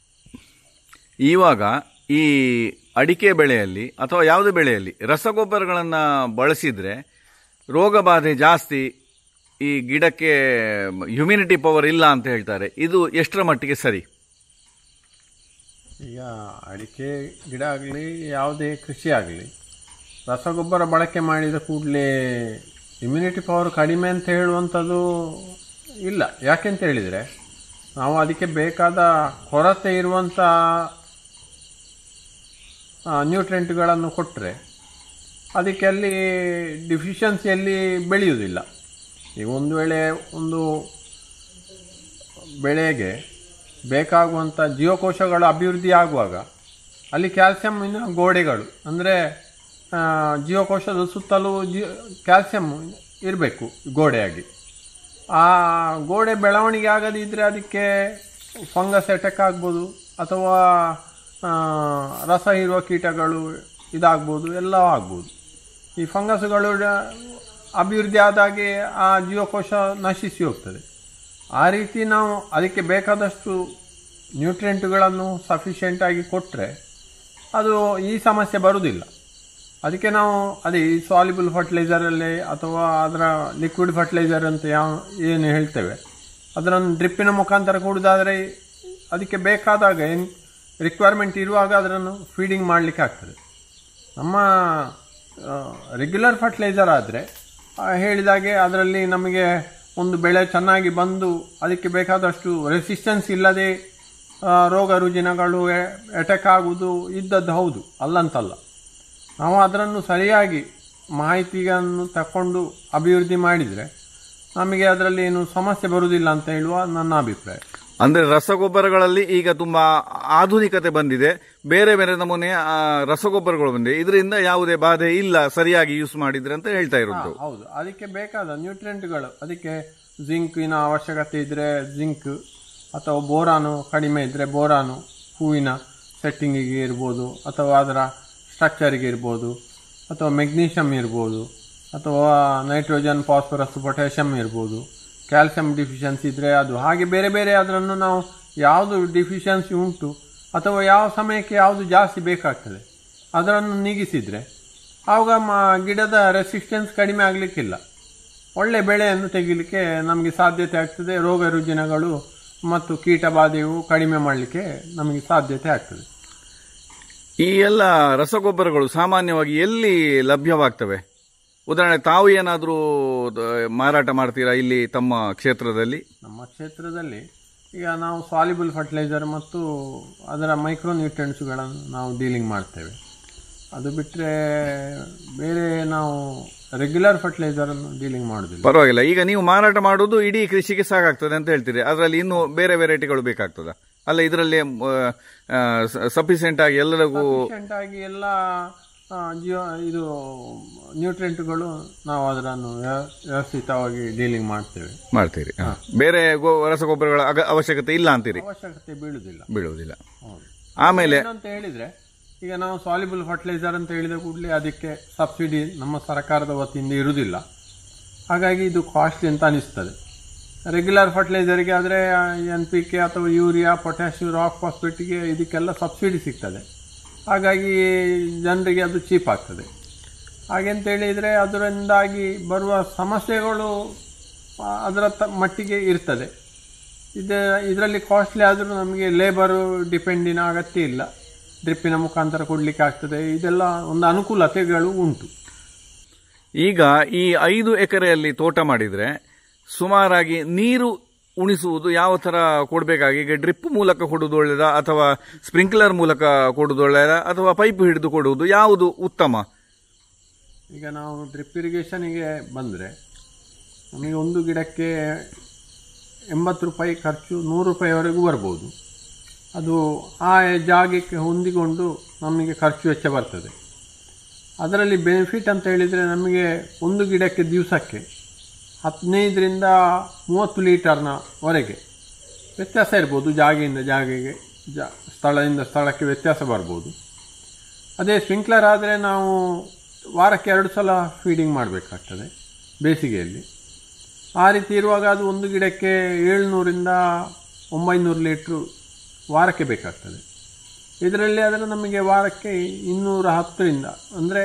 ಇವಾಗ ಈ ಅಡಿಕೆ ಬೆಳೆಯಲ್ಲಿ ಅಥವಾ ಯಾವುದೇ ಬೆಳೆಯಲ್ಲಿ ರಸಗೊಬ್ಬರಗಳನ್ನು ಬಳಸಿದರೆ ರೋಗ ಬಾಧೆ ಜಾಸ್ತಿ ಈ ಗಿಡಕ್ಕೆ ಹ್ಯುಮಿನಿಟಿ ಪವರ್ ಇಲ್ಲ ಅಂತ ಹೇಳ್ತಾರೆ ಇದು ಎಷ್ಟರ ಮಟ್ಟಿಗೆ ಸರಿ
ಈಗ ಅಡಿಕೆ ಗಿಡ ಆಗಲಿ ಯಾವುದೇ ಕೃಷಿ ಆಗಲಿ ರಸಗೊಬ್ಬರ ಬಳಕೆ ಮಾಡಿದ ಕೂಡಲೇ ಇಮ್ಯುನಿಟಿ ಪವರ್ ಕಡಿಮೆ ಅಂತ ಹೇಳುವಂಥದ್ದು ಇಲ್ಲ ಯಾಕೆಂತ ಹೇಳಿದರೆ ನಾವು ಅದಕ್ಕೆ ಬೇಕಾದ ಕೊರತೆ ಇರುವಂಥ ನ್ಯೂಟ್ರೆಂಟ್ಗಳನ್ನು ಕೊಟ್ಟರೆ ಅದಕ್ಕೆ ಅಲ್ಲಿ ಡಿಫಿಷಿಯನ್ಸಿಯಲ್ಲಿ ಬೆಳೆಯುವುದಿಲ್ಲ ಈಗ ಒಂದು ವೇಳೆ ಒಂದು ಬೆಳೆಗೆ ಬೇಕಾಗುವಂಥ ಜೀವಕೋಶಗಳ ಅಭಿವೃದ್ಧಿ ಆಗುವಾಗ ಅಲ್ಲಿ ಕ್ಯಾಲ್ಸಿಯಮ್ಮಿನ ಗೋಡೆಗಳು ಅಂದರೆ ಜೀವಕೋಶದ ಸುತ್ತಲೂ ಜೀ ಕ್ಯಾಲ್ಸಿಯಮ್ ಇರಬೇಕು ಗೋಡೆಯಾಗಿ ಆ ಗೋಡೆ ಬೆಳವಣಿಗೆ ಆಗದಿದ್ದರೆ ಅದಕ್ಕೆ ಫಂಗಸ್ ಅಟ್ಯಾಕ್ ಆಗ್ಬೋದು ಅಥವಾ ಆ, ರಸ ಹೀರುವ ಕೀಟಗಳು ಇದಾಗ್ಬೋದು ಎಲ್ಲವೂ ಆಗ್ಬೋದು ಈ ಫಂಗಸ್ಗಳು ಡ- ಅಭಿವೃದ್ಧಿ ಆದಾಗೆ ಆ ಜೀವಕೋಶ ನಶಿಸಿ ಹೋಗ್ತದೆ ಆ ರೀತಿ ನಾವು ಅದಕ್ಕೆ ಬೇಕಾದಷ್ಟು ನ್ಯೂಟ್ರಿಯೆಂಟ್ಗಳನ್ನು ಸಫಿಷಿಯೆಂಟಾಗಿ ಕೊಟ್ಟರೆ ಅದು ಈ ಸಮಸ್ಯೆ ಬರುವುದಿಲ್ಲ ಅದಕ್ಕೆ ನಾವು ಅದೇ ಈ ಸಾಲಿಬಲ್ ಫರ್ಟಿಲೈಸರಲ್ಲಿ ಅಥವಾ ಅದರ ಲಿಕ್ವಿಡ್ ಫರ್ಟಿಲೈಸರ್ ಅಂತ ಯಾವ ಏನು ಹೇಳ್ತೇವೆ ಅದನ್ನು ಡ್ರಿಪ್ಪಿನ ಮುಖಾಂತರ ಕೊಡೋದಾದರೆ ಅದಕ್ಕೆ ಬೇಕಾದಾಗ ಏನು ರಿಕ್ವೈರ್ಮೆಂಟ್ ಇರುವಾಗ ಅದನ್ನು ಫೀಡಿಂಗ್ ಮಾಡಲಿಕ್ಕೆ ಆಗ್ತದೆ ನಮ್ಮ ರೆಗ್ಯುಲರ್ ಫರ್ಟಿಲೈಸರ್ ಆದರೆ ಹೇಳಿದಾಗೆ ಅದರಲ್ಲಿ ನಮಗೆ ಒಂದು ಬೆಳೆ ಚೆನ್ನಾಗಿ ಬಂದು ಅದಕ್ಕೆ ಬೇಕಾದಷ್ಟು ರೆಸಿಸ್ಟೆನ್ಸ್ ಇಲ್ಲದೆ ಆ, ರೋಗ ರುಜಿನಗಳು ಅಟ್ಯಾಕ್ ಆಗುವುದು ಇದ್ದದ್ದು ಹೌದು ಅಲ್ಲಂತಲ್ಲ ನಾವು ಅದನ್ನು ಸರಿಯಾಗಿ ಮಾಹಿತಿಯನ್ನು ತಕೊಂಡು ಅಭಿವೃದ್ಧಿ ಮಾಡಿದರೆ ನಮಗೆ ಅದರಲ್ಲಿ ಏನು ಸಮಸ್ಯೆ ಬರುವುದಿಲ್ಲ ಅಂತ ಹೇಳುವ ನನ್ನ ಅಭಿಪ್ರಾಯ
ಅಂದ್ರೆ ರಸಗೊಬ್ಬರಗಳಲ್ಲಿ ಈಗ ತುಂಬಾ ಆಧುನಿಕತೆ ಬಂದಿದೆ ಬೇರೆ ಬೇರೆ ನಮೂನೆಯ ಆ, ರಸಗೊಬ್ಬರಗಳು ಬಂದಿದೆ ಇದರಿಂದ ಯಾವುದೇ ಬಾಧೆ ಇಲ್ಲ ಸರಿಯಾಗಿ ಯೂಸ್ ಮಾಡಿದ್ರೆ ಅಂತ ಹೇಳ್ತಾ ಇರೋದು
ಹೌದು ಅದಕ್ಕೆ ಬೇಕಾದ ನ್ಯೂಟ್ರಿಯೆಂಟ್ಗಳು ಅದಕ್ಕೆ ಜಿಂಕಿನ ಅವಶ್ಯಕತೆ ಇದ್ದರೆ ಜಿಂಕ್ ಅಥವಾ ಬೋರಾನು ಕಡಿಮೆ ಇದ್ದರೆ ಬೋರಾನು ಹೂವಿನ ಸೆಟ್ಟಿಂಗಿಗೆ ಇರ್ಬೋದು ಅಥವಾ ಅದರ ಸ್ಟ್ರಕ್ಚರಿಗೆ ಇರ್ಬೋದು ಅಥವಾ ಮೆಗ್ನೀಷಿಯಮ್ ಇರ್ಬೋದು ಅಥವಾ ನೈಟ್ರೋಜನ್ ಫಾಸ್ಫರಸ್ ಪೊಟ್ಯಾಷಿಯಮ್ ಇರ್ಬೋದು ಕ್ಯಾಲ್ಸಿಯಂ ಡಿಫಿಷಿಯನ್ಸಿ ಇದ್ದರೆ ಅದು ಹಾಗೆ ಬೇರೆ ಬೇರೆ ಅದನ್ನು ನಾವು ಯಾವುದು ಡಿಫಿಷಿಯನ್ಸಿ ಉಂಟು ಅಥವಾ ಯಾವ ಸಮಯಕ್ಕೆ ಯಾವುದು ಜಾಸ್ತಿ ಬೇಕಾಗ್ತದೆ ಅದನ್ನು ನೀಗಿಸಿದರೆ ಆವಾಗ ಮ ಗಿಡದ ರೆಸಿಸ್ಟೆನ್ಸ್ ಕಡಿಮೆ ಆಗಲಿಕ್ಕಿಲ್ಲ ಒಳ್ಳೆ ಬೆಳೆಯನ್ನು ತೆಗಿಲಿಕ್ಕೆ ನಮಗೆ ಸಾಧ್ಯತೆ ಆಗ್ತದೆ ರೋಗ ರುಜಿನಗಳು ಮತ್ತು ಕೀಟ ಬಾಧೆಯು ಕಡಿಮೆ ಮಾಡಲಿಕ್ಕೆ ನಮಗೆ ಸಾಧ್ಯತೆ ಆಗ್ತದೆ
ಈ ಎಲ್ಲ ರಸಗೊಬ್ಬರಗಳು ಸಾಮಾನ್ಯವಾಗಿ ಎಲ್ಲಿ ಲಭ್ಯವಾಗ್ತವೆ ಉದಾಹರಣೆ ತಾವು ಏನಾದರೂ ಮಾರಾಟ ಮಾಡ್ತೀರಾ ಇಲ್ಲಿ ತಮ್ಮ ಕ್ಷೇತ್ರದಲ್ಲಿ
ನಮ್ಮ ಕ್ಷೇತ್ರದಲ್ಲಿ ಈಗ ನಾವು ಸಾಲಿಬಲ್ ಫರ್ಟಿಲೈಸರ್ ಮತ್ತು ಅದರ ಮೈಕ್ರೋ ನ್ಯೂಟ್ರಿಯೆಂಟ್ಸ್ಗಳನ್ನು ನಾವು ಡೀಲಿಂಗ್ ಮಾಡ್ತೇವೆ ಅದು ಬಿಟ್ಟರೆ ಬೇರೆ ನಾವು ರೆಗ್ಯುಲರ್ ಫರ್ಟಿಲೈಸರನ್ನು ಡೀಲಿಂಗ್ ಮಾಡೋದಿಲ್ಲ
ಪರವಾಗಿಲ್ಲ ಈಗ ನೀವು ಮಾರಾಟ ಮಾಡೋದು ಇಡೀ ಕೃಷಿಗೆ ಸಾಕಾಗ್ತದೆ ಅಂತ ಹೇಳ್ತೀರಿ ಅದರಲ್ಲಿ ಇನ್ನೂ ಬೇರೆ ವೆರೈಟಿಗಳು ಬೇಕಾಗ್ತದ ಅಲ್ಲ ಇದರಲ್ಲಿ ಸಫಿಸಿಯೆಂಟ್ ಆಗಿ ಎಲ್ಲರಿಗೂ
Sufficient ಆಗಿ ಎಲ್ಲ ಆ, ಜೀವ ಇದು ನ್ಯೂಟ್ರಿಯೆಂಟ್ಗಳು ನಾವು ಅದನ್ನು ವ್ಯ- ವ್ಯವಸ್ಥಿತವಾಗಿ ಡೀಲಿಂಗ್ ಮಾಡ್ತೇವೆ
ಮಾಡ್ತೀರಿ ಹ. ಬೇರೆ ಗೋ- ರಸಗೊಬ್ಬರಗಳ ಅಗ- ಅವಶ್ಯಕತೆ ಇಲ್ಲ ಅಂತೀರಿ
ಅವಶ್ಯಕತೆ ಬೀಳುವುದಿಲ್ಲ
ಬೀಳುವುದಿಲ್ಲ
ಹೌದು
ಆಮೇಲೆ
ಏನಂತ ಹೇಳಿದ್ರೆ ಈಗ ನಾವು ಸಾಲಿಬಲ್ ಫರ್ಟಿಲೈಸರ್ ಅಂತ ಹೇಳಿದ ಕೂಡಲೇ ಅದಕ್ಕೆ ಸಬ್ಸಿಡಿ ನಮ್ಮ ಸರ್ಕಾರದ ವತಿಯಿಂದ ಇರುವುದಿಲ್ಲ ಹಾಗಾಗಿ ಇದು ಕಾಸ್ಟ್ಲಿ ಅಂತ ಅನಿಸ್ತದೆ ರೆಗ್ಯುಲರ್ ಫರ್ಟಿಲೈಸರ್ಗೆ ಆದರೆ ಎನ್ ಪಿ ಕೆ ಅಥವಾ ಯೂರಿಯಾ ಪೊಟ್ಯಾಷಿಯಂ ರಾಕ್ ಫಾಸ್ಫೇಟ್ಗೆ ಇದಕ್ಕೆಲ್ಲ ಸಬ್ಸಿಡಿ ಸಿಗ್ತದೆ ಹಾಗಾಗಿ ಜನರಿಗೆ ಅದು ಚೀಪ್ ಆಗ್ತದೆ ಹಾಗೆ ಅಂತ ಹೇಳಿದರೆ ಅದರಿಂದಾಗಿ ಬರುವ ಸಮಸ್ಯೆಗಳು ಆ, ಅದರ ತ- ಮಟ್ಟಿಗೆ ಇರ್ತದೆ ಇದು ಇದರಲ್ಲಿ ಕಾಸ್ಟ್ಲಿ ಆದರೂ ನಮಗೆ ಲೇಬರು ಡಿಪೆಂಡಿನ ಅಗತ್ಯ ಇಲ್ಲ ಡ್ರಿಪ್ಪಿನ ಮುಖಾಂತರ ಕೊಡಲಿಕ್ಕೆ ಆಗ್ತದೆ ಇದೆಲ್ಲ ಒಂದು ಅನುಕೂಲತೆಗಳು ಉಂಟು
ಈಗ ಈ ಐದು ಎಕರೆಯಲ್ಲಿ ತೋಟ ಮಾಡಿದ್ರೆ ಸುಮಾರಾಗಿ ನೀರು ಉಣಿಸುವುದು ಯಾವ ತರ ಕೊಡಬೇಕಾಗಿ ಈಗ ಡ್ರಿಪ್ ಮೂಲಕ ಕೊಡುವುದು ಒಳ್ಳೆಯದ ಅಥವಾ ಸ್ಪ್ರಿಂಕ್ಲರ್ ಮೂಲಕ ಕೊಡುವುದು ಒಳ್ಳೆಯದ ಅಥವಾ ಪೈಪ್ ಹಿಡಿದು ಕೊಡುವುದು ಯಾವುದು ಉತ್ತಮ
ಈಗ ನಾವು ಡ್ರಿಪ್ ಇರಿಗೇಷನಿಗೆ ಬಂದರೆ ನಮಗೆ ಒಂದು ಗಿಡಕ್ಕೆ ಎಂಬತ್ತು ರೂಪಾಯಿ ಖರ್ಚು ನೂರು ರೂಪಾಯಿವರೆಗೂ ಬರ್ಬೋದು ಅದು ಆ ಜಾಗಕ್ಕೆ ಹೊಂದಿಕೊಂಡು ನಮಗೆ ಖರ್ಚು ವೆಚ್ಚ ಬರ್ತದೆ ಅದರಲ್ಲಿ ಬೆನಿಫಿಟ್ ಅಂತ ಹೇಳಿದರೆ ನಮಗೆ ಒಂದು ಗಿಡಕ್ಕೆ ದಿವಸಕ್ಕೆ ಹದಿನೈದರಿಂದ ಮೂವತ್ತು ಲೀಟರ್ನವರೆಗೆ ವ್ಯತ್ಯಾಸ ಇರ್ಬೋದು ಜಾಗೆಯಿಂದ ಜಾಗೆಗೆ ಜಾ ಸ್ಥಳದಿಂದ ಸ್ಥಳಕ್ಕೆ ವ್ಯತ್ಯಾಸ ಬರ್ಬೋದು ಅದೇ ಸ್ಪ್ರಿಂಕ್ಲರ್ ಆದರೆ ನಾವು ವಾರಕ್ಕೆ ಎರಡು ಸಲ ಫೀಡಿಂಗ್ ಮಾಡಬೇಕಾಗ್ತದೆ ಬೇಸಿಗೆಯಲ್ಲಿ ಆ ರೀತಿ ಇರುವಾಗ ಅದು ಒಂದು ಗಿಡಕ್ಕೆ ಏಳ್ನೂರಿಂದ ಒಂಬೈನೂರು ಲೀಟ್ರು ವಾರಕ್ಕೆ ಬೇಕಾಗ್ತದೆ ಇದರಲ್ಲಿ ಆದರೆ ನಮಗೆ ವಾರಕ್ಕೆ ಇನ್ನೂರ ಹತ್ತರಿಂದ ಅಂದರೆ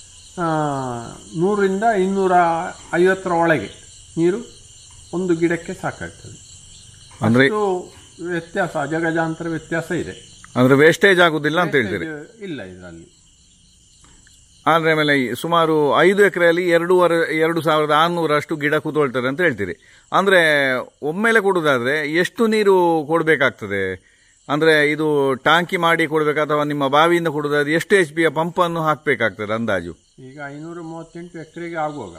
ನೂರರಿಂದ ಇನ್ನೂರ ಐವತ್ತರ ಒಳಗೆ ನೀರು ಒಂದು ಗಿಡಕ್ಕೆ ಸಾಕಾಗ್ತದೆ
ಅಂದ್ರೆ
ಅಷ್ಟು ವ್ಯತ್ಯಾಸ ಅಜಗಜಾಂತರ ವ್ಯತ್ಯಾಸ ಇದೆ
ಅಂದ್ರೆ ವೇಸ್ಟೇಜ್ ಆಗುದಿಲ್ಲ ಅಂತ ಹೇಳ್ತೀರಿ
ಇಲ್ಲ ಇದರಲ್ಲಿ
ಆದ್ರೆ ಆಮೇಲೆ ಈ ಸುಮಾರು ಐದು ಎಕರೆಯಲ್ಲಿ ಎರಡೂವರೆ ಎರಡು ಸಾವಿರದ ಆರುನೂರಷ್ಟು ಗಿಡ ಕೂತ್ಕೊಳ್ತಾರೆ ಅಂತ ಹೇಳ್ತೀರಿ ಅಂದ್ರೆ ಒಮ್ಮೆಲೆ ಕೊಡುದಾದ್ರೆ ಎಷ್ಟು ನೀರು ಕೊಡಬೇಕಾಗ್ತದೆ ಅಂದ್ರೆ ಇದು ಟಾಂಕಿ ಮಾಡಿ ಕೊಡ್ಬೇಕಾ ಅಥವಾ ನಿಮ್ಮ ಬಾವಿಯಿಂದ ಕೊಡುದಾದ್ರೆ ಎಷ್ಟು ಎಚ್ ಪಿಯ ಪಂಪನ್ನು ಹಾಕಬೇಕಾಗ್ತದೆ ಅಂದಾಜು
ಈಗ ಐನೂರ ಮೂವತ್ತೆಂಟು ಎಕರೆಗೆ ಆಗುವಾಗ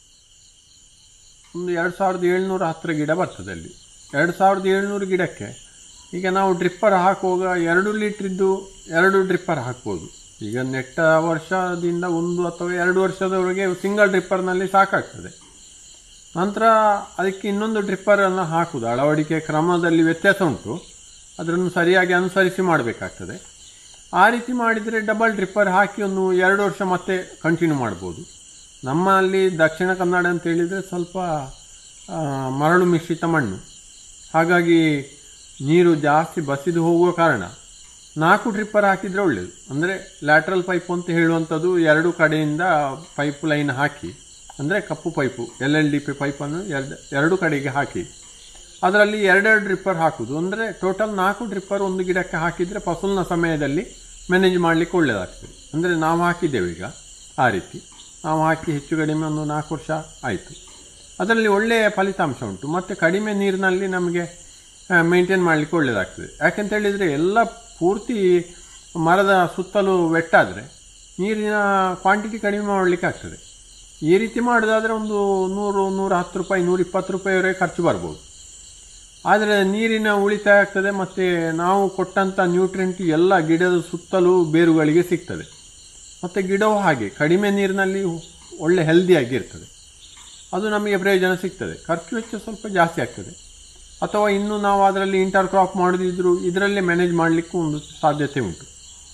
ಒಂದು ಎರಡು ಸಾವಿರದ ಏಳ್ನೂರ ಹತ್ತಿರ ಗಿಡ ಬರ್ತದೆ ಅಲ್ಲಿ ಎರಡು ಸಾವಿರದ ಏಳ್ನೂರು ಗಿಡಕ್ಕೆ ಈಗ ನಾವು ಡ್ರಿಪ್ಪರ್ ಹಾಕುವಾಗ ಎರಡು ಲೀಟ್ರಿದ್ದು ಎರಡು ಡ್ರಿಪ್ಪರ್ ಹಾಕ್ಬೋದು ಈಗ ನೆಟ್ಟ ವರ್ಷದಿಂದ ಒಂದು ಅಥವಾ ಎರಡು ವರ್ಷದವರೆಗೆ ಸಿಂಗಲ್ ಡ್ರಿಪ್ಪರ್ನಲ್ಲಿ ಸಾಕಾಗ್ತದೆ ನಂತರ ಅದಕ್ಕೆ ಇನ್ನೊಂದು ಡ್ರಿಪ್ಪರನ್ನು ಹಾಕುವುದು ಅಳವಡಿಕೆ ಕ್ರಮದಲ್ಲಿ ವ್ಯತ್ಯಾಸ ಉಂಟು ಅದನ್ನು ಸರಿಯಾಗಿ ಅನುಸರಿಸಿ ಮಾಡಬೇಕಾಗ್ತದೆ ಆ ರೀತಿ ಮಾಡಿದರೆ ಡಬಲ್ ಡ್ರಿಪ್ಪರ್ ಹಾಕಿ ಒಂದು ಎರಡು ವರ್ಷ ಮತ್ತೆ ಕಂಟಿನ್ಯೂ ಮಾಡ್ಬೋದು ನಮ್ಮಲ್ಲಿ ದಕ್ಷಿಣ ಕನ್ನಡ ಅಂತ ಹೇಳಿದರೆ ಸ್ವಲ್ಪ ಆ, ಮರಳು ಮಿಶ್ರಿತ ಮಣ್ಣು ಹಾಗಾಗಿ ನೀರು ಜಾಸ್ತಿ ಬಸಿದು ಹೋಗುವ ಕಾರಣ ನಾಲ್ಕು ಡ್ರಿಪ್ಪರ್ ಹಾಕಿದರೆ ಒಳ್ಳೆಯದು ಅಂದರೆ ಲ್ಯಾಟ್ರಲ್ ಪೈಪ್ ಅಂತ ಹೇಳುವಂಥದ್ದು ಎರಡು ಕಡೆಯಿಂದ ಪೈಪ್ ಲೈನ್ ಹಾಕಿ ಅಂದರೆ ಕಪ್ಪು pipe L L D P ಪೈಪನ್ನು ಎರಡು ಎರಡು ಕಡೆಗೆ ಹಾಕಿ ಅದರಲ್ಲಿ ಎರಡೆರಡು ಡ್ರಿಪ್ಪರ್ ಹಾಕುದು ಅಂದರೆ ಟೋಟಲ್ ನಾಲ್ಕು ಡ್ರಿಪ್ಪರ್ ಒಂದು ಗಿಡಕ್ಕೆ ಹಾಕಿದರೆ ಫಸಲಿನ ಸಮಯದಲ್ಲಿ ಮ್ಯಾನೇಜ್ ಮಾಡಲಿಕ್ಕೆ ಒಳ್ಳೆಯದಾಗ್ತದೆ ಅಂದರೆ ನಾವು ಹಾಕಿದ್ದೇವೆ ಈಗ ಆ ರೀತಿ ನಾವು ಹಾಕಿ ಹೆಚ್ಚು ಕಡಿಮೆ ಒಂದು ನಾಲ್ಕು ವರ್ಷ ಆಯಿತು ಅದರಲ್ಲಿ ಒಳ್ಳೆಯ ಫಲಿತಾಂಶ ಉಂಟು ಮತ್ತು ಕಡಿಮೆ ನೀರಿನಲ್ಲಿ ನಮಗೆ ಮೇಂಟೈನ್ ಮಾಡಲಿಕ್ಕೆ ಒಳ್ಳೆಯದಾಗ್ತದೆ ಯಾಕೆಂತ ಹೇಳಿದರೆ ಎಲ್ಲ ಪೂರ್ತಿ ಮರದ ಸುತ್ತಲೂ ವೆಟ್ಟಾದರೆ ನೀರಿನ ಕ್ವಾಂಟಿಟಿ ಕಡಿಮೆ ಮಾಡಲಿಕ್ಕೆ ಆಗ್ತದೆ ಈ ರೀತಿ ಮಾಡೋದಾದರೆ ಒಂದು ನೂರು ನೂರ ಹತ್ತು ರೂಪಾಯಿ ನೂರ ಇಪ್ಪತ್ತು ರೂಪಾಯಿವರೆಗೆ ಖರ್ಚು ಬರ್ಬೋದು ಆದರೆ ನೀರಿನ ಉಳಿತಾಯ ಆಗ್ತದೆ ಮತ್ತು ನಾವು ಕೊಟ್ಟಂಥ ನ್ಯೂಟ್ರಿಯೆಂಟ್ ಎಲ್ಲ ಗಿಡದ ಸುತ್ತಲೂ ಬೇರುಗಳಿಗೆ ಸಿಗ್ತದೆ ಮತ್ತು ಗಿಡವು ಹಾಗೆ ಕಡಿಮೆ ನೀರಿನಲ್ಲಿ ಒಳ್ಳೆ ಹೆಲ್ದಿಯಾಗಿರ್ತದೆ ಅದು ನಮಗೆ ಪ್ರಯೋಜನ ಸಿಗ್ತದೆ ಖರ್ಚು ವೆಚ್ಚ ಸ್ವಲ್ಪ ಜಾಸ್ತಿ ಆಗ್ತದೆ ಅಥವಾ ಇನ್ನು ನಾವು ಅದರಲ್ಲಿ ಇಂಟರ್ ಕ್ರಾಪ್ ಮಾಡೋದಿದ್ರು ಇದರಲ್ಲೇ ಮ್ಯಾನೇಜ್ ಮಾಡಲಿಕ್ಕೂ ಒಂದು ಸಾಧ್ಯತೆ ಉಂಟು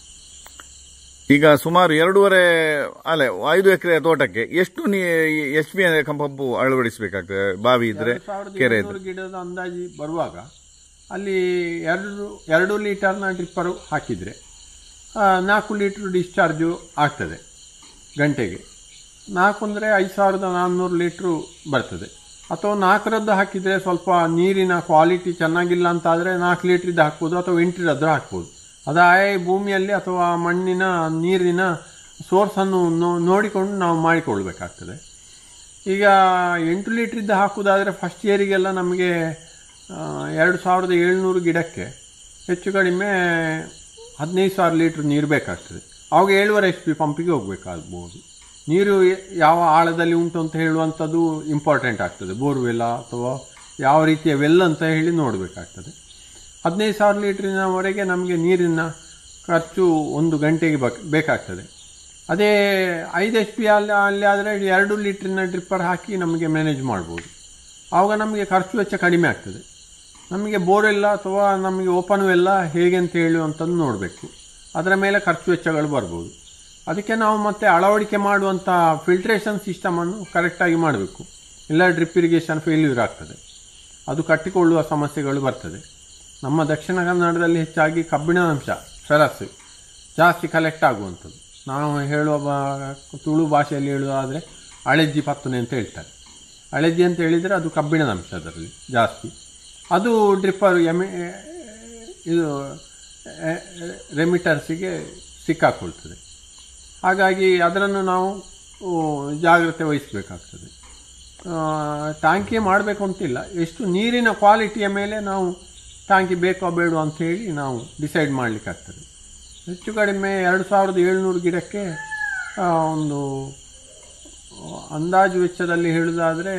ಈಗ ಸುಮಾರು ಎರಡೂವರೆ ಅಲ್ಲ ಐದು ಎಕರೆ ತೋಟಕ್ಕೆ ಎಷ್ಟು ನೀ ಎಚ್ ಪಿ ಪಂಪು ಅಳವಡಿಸಬೇಕಾಗ್ತದೆ ಬಾವಿ ಇದ್ರೆ
ಎರಡು ಸಾವಿರದ
ಕೆರೆ ಇದ್ರೆ
ಏಳ್ನೂರು ಗಿಡದ ಅಂದಾಜು ಬರುವಾಗ ಅಲ್ಲಿ ಎರಡು ಎರಡು ಲೀಟರ್ನ ಡ್ರಿಪ್ಪರು ಹಾಕಿದರೆ ನಾಲ್ಕು ಲೀಟ್ರ್ ಡಿಸ್ಚಾರ್ಜು ಆಗ್ತದೆ ಗಂಟೆಗೆ ನಾಲ್ಕು ಅಂದರೆ ಐದು ಸಾವಿರದ ನಾನ್ನೂರು ಲೀಟ್ರು ಬರ್ತದೆ ಅಥವಾ ನಾಲ್ಕರದ್ದು ಹಾಕಿದರೆ ಸ್ವಲ್ಪ ನೀರಿನ ಕ್ವಾಲಿಟಿ ಚೆನ್ನಾಗಿಲ್ಲ ಅಂತಾದರೆ ನಾಲ್ಕು ಲೀಟ್ರಿದ್ದು ಹಾಕ್ಬೋದು ಅಥವಾ ಎಂಟರದ್ದು ಹಾಕ್ಬೋದು ಅದು ಆಯಾ ಭೂಮಿಯಲ್ಲಿ ಅಥವಾ ಮಣ್ಣಿನ ನೀರಿನ ಸೋರ್ಸನ್ನು ನೋ- ನೋಡಿಕೊಂಡು ನಾವು ಮಾಡಿಕೊಳ್ಬೇಕಾಗ್ತದೆ ಈಗ ಎಂಟು ಲೀಟ್ರಿದ್ದು ಹಾಕುವುದಾದರೆ ಫಸ್ಟ್ ಇಯರಿಗೆಲ್ಲ ನಮಗೆ ಆ, ಎರಡು ಸಾವಿರದ ಏಳ್ನೂರು ಗಿಡಕ್ಕೆ ಹೆಚ್ಚು ಕಡಿಮೆ ಹದಿನೈದು ಸಾವಿರ ಲೀಟ್ರ್ ನೀರು ಬೇಕಾಗ್ತದೆ ಆವಾಗ ಏಳುವರೆ ಎಚ್ ಪಿ ಪಂಪಿಗೆ ಹೋಗಬೇಕಾಗ್ಬೋದು ನೀರು ಯ- ಯಾವ ಆಳದಲ್ಲಿ ಉಂಟು ಅಂತ ಹೇಳುವಂಥದ್ದು ಇಂಪಾರ್ಟೆಂಟ್ ಆಗ್ತದೆ ಬೋರ್ವೆಲ್ಲ ಅಥವಾ ಯಾವ ರೀತಿಯ ವೆಲ್ ಅಂತ ಹೇಳಿ ನೋಡಬೇಕಾಗ್ತದೆ ಹದಿನೈದು ಸಾವಿರ ಲೀಟ್ರಿನವರೆಗೆ ನಮಗೆ ನೀರಿನ ಖರ್ಚು ಒಂದು ಗಂಟೆಗೆ ಬಕ್ ಬೇಕಾಗ್ತದೆ ಅದೇ ಐದು ಎಚ್ ಪಿ ಅಲ್ಲಿ ಅಲ್ಲಿ ಆದರೆ ಎರಡು ಲೀಟ್ರಿನ ಡ್ರಿಪ್ಪರ್ ಹಾಕಿ ನಮಗೆ ಮ್ಯಾನೇಜ್ ಮಾಡ್ಬೋದು ಆವಾಗ ನಮಗೆ ಖರ್ಚು ವೆಚ್ಚ ಕಡಿಮೆ ಆಗ್ತದೆ ನಮಗೆ ಬೋರೆಲ್ಲ ಅಥವಾ ನಮಗೆ ಓಪನ್ ಎಲ್ಲ ಹೇಗೆ ಅಂತ ಹೇಳುವಂಥದ್ದು ನೋಡಬೇಕು ಅದರ ಮೇಲೆ ಖರ್ಚು ವೆಚ್ಚಗಳು ಬರ್ಬೋದು ಅದಕ್ಕೆ ನಾವು ಮತ್ತೆ ಅಳವಡಿಕೆ ಮಾಡುವಂಥ ಫಿಲ್ಟ್ರೇಷನ್ ಸಿಸ್ಟಮನ್ನು ಕರೆಕ್ಟಾಗಿ ಮಾಡಬೇಕು ಇಲ್ಲ ಡ್ರಿಪ್ ಇರಿಗೇಷನ್ ಫೇಲ್ಯೂರ್ ಆಗ್ತದೆ ಅದು ಕಟ್ಟಿಕೊಳ್ಳುವ ಸಮಸ್ಯೆಗಳು ಬರ್ತದೆ ನಮ್ಮ ದಕ್ಷಿಣ ಕನ್ನಡದಲ್ಲಿ ಹೆಚ್ಚಾಗಿ ಕಬ್ಬಿಣ ಅಂಶ ಫೆರಸ್ ಜಾಸ್ತಿ ಕಲೆಕ್ಟ್ ಆಗುವಂಥದ್ದು ನಾವು ಹೇಳುವ ಬಾ ತುಳು ಭಾಷೆಯಲ್ಲಿ ಹೇಳುವುದಾದರೆ ಅಳೆಜ್ಜಿ ಪತ್ತನೆ ಅಂತ ಹೇಳ್ತಾರೆ ಅಳೆಜ್ಜಿ ಅಂತ ಹೇಳಿದರೆ ಅದು ಕಬ್ಬಿಣದ ಅಂಶ ಅದರಲ್ಲಿ ಜಾಸ್ತಿ ಅದು ಡ್ರಿಪ್ಪರ್ ಎಮಿ ಇದು ರೆಮಿಟರ್ಸಿಗೆ ಸಿಕ್ಕಾಕೊಳ್ತದೆ ಹಾಗಾಗಿ ಅದನ್ನು ನಾವು ಓ, ಜಾಗ್ರತೆ ವಹಿಸಬೇಕಾಗ್ತದೆ ಟ್ಯಾಂಕಿ ಮಾಡಬೇಕು ಅಂತಿಲ್ಲ ಎಷ್ಟು ನೀರಿನ ಕ್ವಾಲಿಟಿಯ ಮೇಲೆ ನಾವು ಟ್ಯಾಂಕಿ ಬೇಕೋ ಬೇಡೋ ಅಂತ ಹೇಳಿ ನಾವು ಡಿಸೈಡ್ ಮಾಡಲಿಕ್ಕಾಗ್ತದೆ ಹೆಚ್ಚು ಕಡಿಮೆ ಎರಡು ಸಾವಿರದ ಏಳ್ನೂರು ಗಿಡಕ್ಕೆ ಆ, ಒಂದು ಅಂದಾಜು ವೆಚ್ಚದಲ್ಲಿ ಹೇಳುವುದಾದರೆ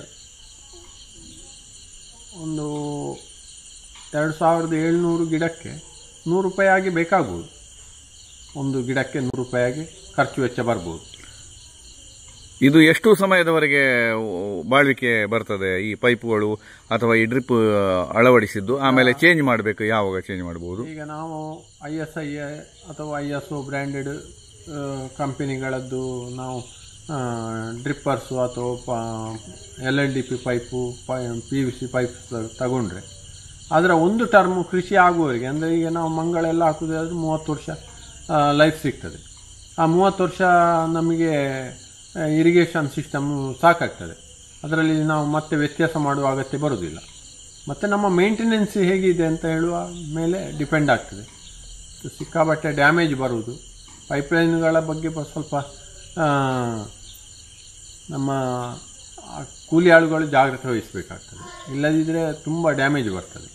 ಒಂದು ಎರಡು ಸಾವಿರದ ಏಳ್ನೂರು ಗಿಡಕ್ಕೆ ನೂರು ರೂಪಾಯಿ ಆಗಿ ಬೇಕಾಗ್ಬೋದು ಒಂದು ಗಿಡಕ್ಕೆ ನೂರು ರೂಪಾಯಿಯಾಗಿ ಖರ್ಚು ವೆಚ್ಚ ಬರ್ಬೋದು
ಇದು ಎಷ್ಟು ಸಮಯದವರೆಗೆ ಬಾಳ್ವಿಕೆ ಬರ್ತದೆ ಈ ಪೈಪುಗಳು ಅಥವಾ ಈ ಡ್ರಿಪ್ ಅಳವಡಿಸಿದ್ದು ಆಮೇಲೆ ಚೇಂಜ್ ಮಾಡಬೇಕು ಯಾವಾಗ ಚೇಂಜ್ ಮಾಡಬಹುದು
ಈಗ ನಾವು ಐ ಎಸ್ ಐ ಅಥವಾ ಐ ಎಸ್ ಒ ಬ್ರ್ಯಾಂಡೆಡ್ ಕಂಪನಿಗಳದ್ದು ನಾವು ಡ್ರಿಪ್ಪರ್ಸು ಅಥವಾ L L D P pipe P V C pipe ತಗೊಂಡ್ರೆ ಅದರ ಒಂದು ಟರ್ಮು ಕೃಷಿ ಆಗುವವರೆಗೆ ಅಂದರೆ ಈಗ ನಾವು ಮಂಗಳೆಲ್ಲ ಹಾಕೋದಾದ್ರೆ ಮೂವತ್ತು ವರ್ಷ ಲೈಫ್ ಸಿಗ್ತದೆ ಆ ಮೂವತ್ತು ವರ್ಷ ನಮಗೆ ಇರಿಗೇಷನ್ ಸಿಸ್ಟಮ್ ಸಾಕಾಗ್ತದೆ ಅದರಲ್ಲಿ ನಾವು ಮತ್ತೆ ವ್ಯತ್ಯಾಸ ಮಾಡುವ ಅಗತ್ಯ ಬರುವುದಿಲ್ಲ ಮತ್ತು ನಮ್ಮ ಮೇಂಟೆನೆನ್ಸ್ ಹೇಗಿದೆ ಅಂತ ಹೇಳುವ ಮೇಲೆ ಡಿಪೆಂಡ್ ಆಗ್ತದೆ ಸಿಕ್ಕಾಬಟ್ಟೆ ಡ್ಯಾಮೇಜ್ ಬರುವುದು ಪೈಪ್ಲೈನ್ಗಳ ಬಗ್ಗೆ ಬ- ಸ್ವಲ್ಪ ಆ, ನಮ್ಮ ಆ ಕೂಲಿ ಆಳುಗಳು ಜಾಗ್ರತೆ ವಹಿಸಬೇಕಾಗ್ತದೆ ಇಲ್ಲದಿದ್ದರೆ ತುಂಬ ಡ್ಯಾಮೇಜ್ ಬರ್ತದೆ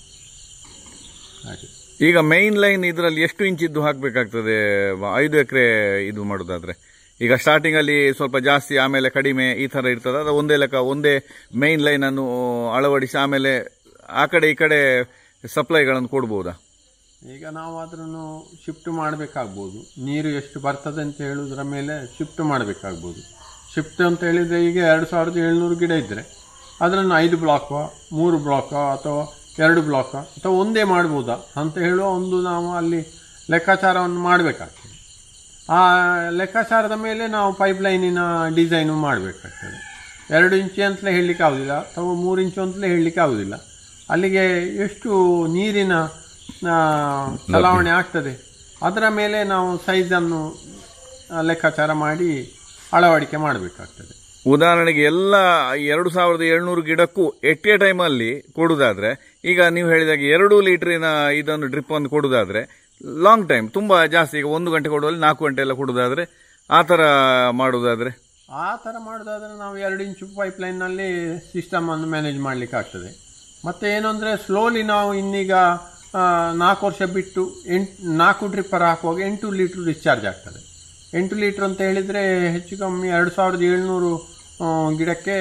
ಹಾಗೆ
ಈಗ ಮೈನ್ ಲೈನ್ ಇದರಲ್ಲಿ ಎಷ್ಟು ಇಂಚಿದ್ದು ಹಾಕಬೇಕಾಗ್ತದೆ ಐದು ಎಕರೆ ಇದು ಮಾಡೋದಾದ್ರೆ ಈಗ ಸ್ಟಾರ್ಟಿಂಗ್ ಅಲ್ಲಿ ಸ್ವಲ್ಪ ಜಾಸ್ತಿ ಆಮೇಲೆ ಕಡಿಮೆ ಈ ತರ ಇರ್ತದೆ ಅದು ಒಂದೇ ಲೆಕ್ಕ ಒಂದೇ ಮೈನ್ ಲೈನ್ ಅನ್ನು ಅಳವಡಿಸಿ ಆಮೇಲೆ ಆ ಕಡೆ ಈ ಕಡೆ ಸಪ್ಲೈಗಳನ್ನು ಕೊಡ್ಬೋದಾ
ಈಗ ನಾವು ಅದನ್ನು ಶಿಫ್ಟ್ ಮಾಡಬೇಕಾಗ್ಬೋದು ನೀರು ಎಷ್ಟು ಬರ್ತದೆ ಅಂತ ಹೇಳುವುದರ ಮೇಲೆ ಶಿಫ್ಟ್ ಮಾಡಬೇಕಾಗ್ಬೋದು ಶಿಫ್ಟ್ ಅಂತ ಹೇಳಿದರೆ ಈಗ ಎರಡು ಸಾವಿರದ ಏಳ್ನೂರು ಗಿಡ ಇದ್ದರೆ ಅದನ್ನು ಐದು ಬ್ಲಾಕೋ ಮೂರು ಬ್ಲಾಕೋ ಅಥವಾ ಎರಡು ಬ್ಲಾಕೋ ಅಥವಾ ಒಂದೇ ಮಾಡ್ಬೋದಾ ಅಂತ ಹೇಳುವ ಒಂದು ನಾವು ಅಲ್ಲಿ ಲೆಕ್ಕಾಚಾರವನ್ನು ಮಾಡಬೇಕಾಗ್ತದೆ ಆ ಲೆಕ್ಕಾಚಾರದ ಮೇಲೆ ನಾವು ಪೈಪ್ಲೈನಿನ ಡಿಸೈನು ಮಾಡಬೇಕಾಗ್ತದೆ ಎರಡು ಇಂಚು ಅಂತಲೇ ಹೇಳಲಿಕ್ಕೆ ಆಗೋದಿಲ್ಲ ಅಥವಾ ಮೂರು ಇಂಚು ಅಂತಲೇ ಹೇಳಲಿಕ್ಕೆ ಆಗೋದಿಲ್ಲ ಅಲ್ಲಿಗೆ ಎಷ್ಟು ನೀರಿನ ಆ, ಚಲಾವಣೆ ಆಗ್ತದೆ ಅದರ ಮೇಲೆ ನಾವು ಸೈಜನ್ನು ಆ, ಲೆಕ್ಕಾಚಾರ ಮಾಡಿ ಅಳವಡಿಕೆ ಮಾಡಬೇಕಾಗ್ತದೆ
ಉದಾಹರಣೆಗೆ ಎಲ್ಲ ಎರಡು ಸಾವಿರದ ಏಳ್ನೂರು ಗಿಡಕ್ಕೂ ಎಟ್ ಎ ಟೈಮಲ್ಲಿ ಕೊಡುದಾದ್ರೆ ಈಗ ನೀವು ಹೇಳಿದಾಗೆ ಎರಡು ಲೀಟರಿನ ಇದನ್ನು ಡ್ರಿಪ್ ಅನ್ನು ಕೊಡುದಾದ್ರೆ ಲಾಂಗ್ ಟೈಮ್ ತುಂಬಾ ಜಾಸ್ತಿ ಈಗ ಒಂದು ಗಂಟೆ ಕೊಡುವಲ್ಲಿ ನಾಲ್ಕು ಗಂಟೆ ಎಲ್ಲ ಕೊಡುದಾದ್ರೆ ಆ ಥರ ಮಾಡುವುದಾದ್ರೆ
ಆ ಥರ ಮಾಡೋದಾದ್ರೆ ನಾವು ಎರಡು ಇಂಚು ಪೈಪ್ಲೈನ್ನಲ್ಲಿ ಸಿಸ್ಟಮನ್ನು ಮ್ಯಾನೇಜ್ ಮಾಡಲಿಕ್ಕೆ ಆಗ್ತದೆ ಮತ್ತು ಏನು ಅಂದರೆ ಸ್ಲೋಲಿ ನಾವು ಇನ್ನೀಗ ಆ, ನಾಲ್ಕು ವರ್ಷ ಬಿಟ್ಟು ಎಂಟು ನಾಲ್ಕು ಡ್ರಿಪ್ಪರ್ ಹಾಕುವಾಗ ಎಂಟು ಲೀಟ್ರ್ ಡಿಸ್ಚಾರ್ಜ್ ಆಗ್ತದೆ ಎಂಟು ಲೀಟ್ರ್ ಅಂತ ಹೇಳಿದರೆ ಹೆಚ್ಚು ಕಮ್ಮಿ ಎರಡು ಸಾವಿರದ ಏಳ್ನೂರು ಆ, ಗಿಡಕ್ಕೆ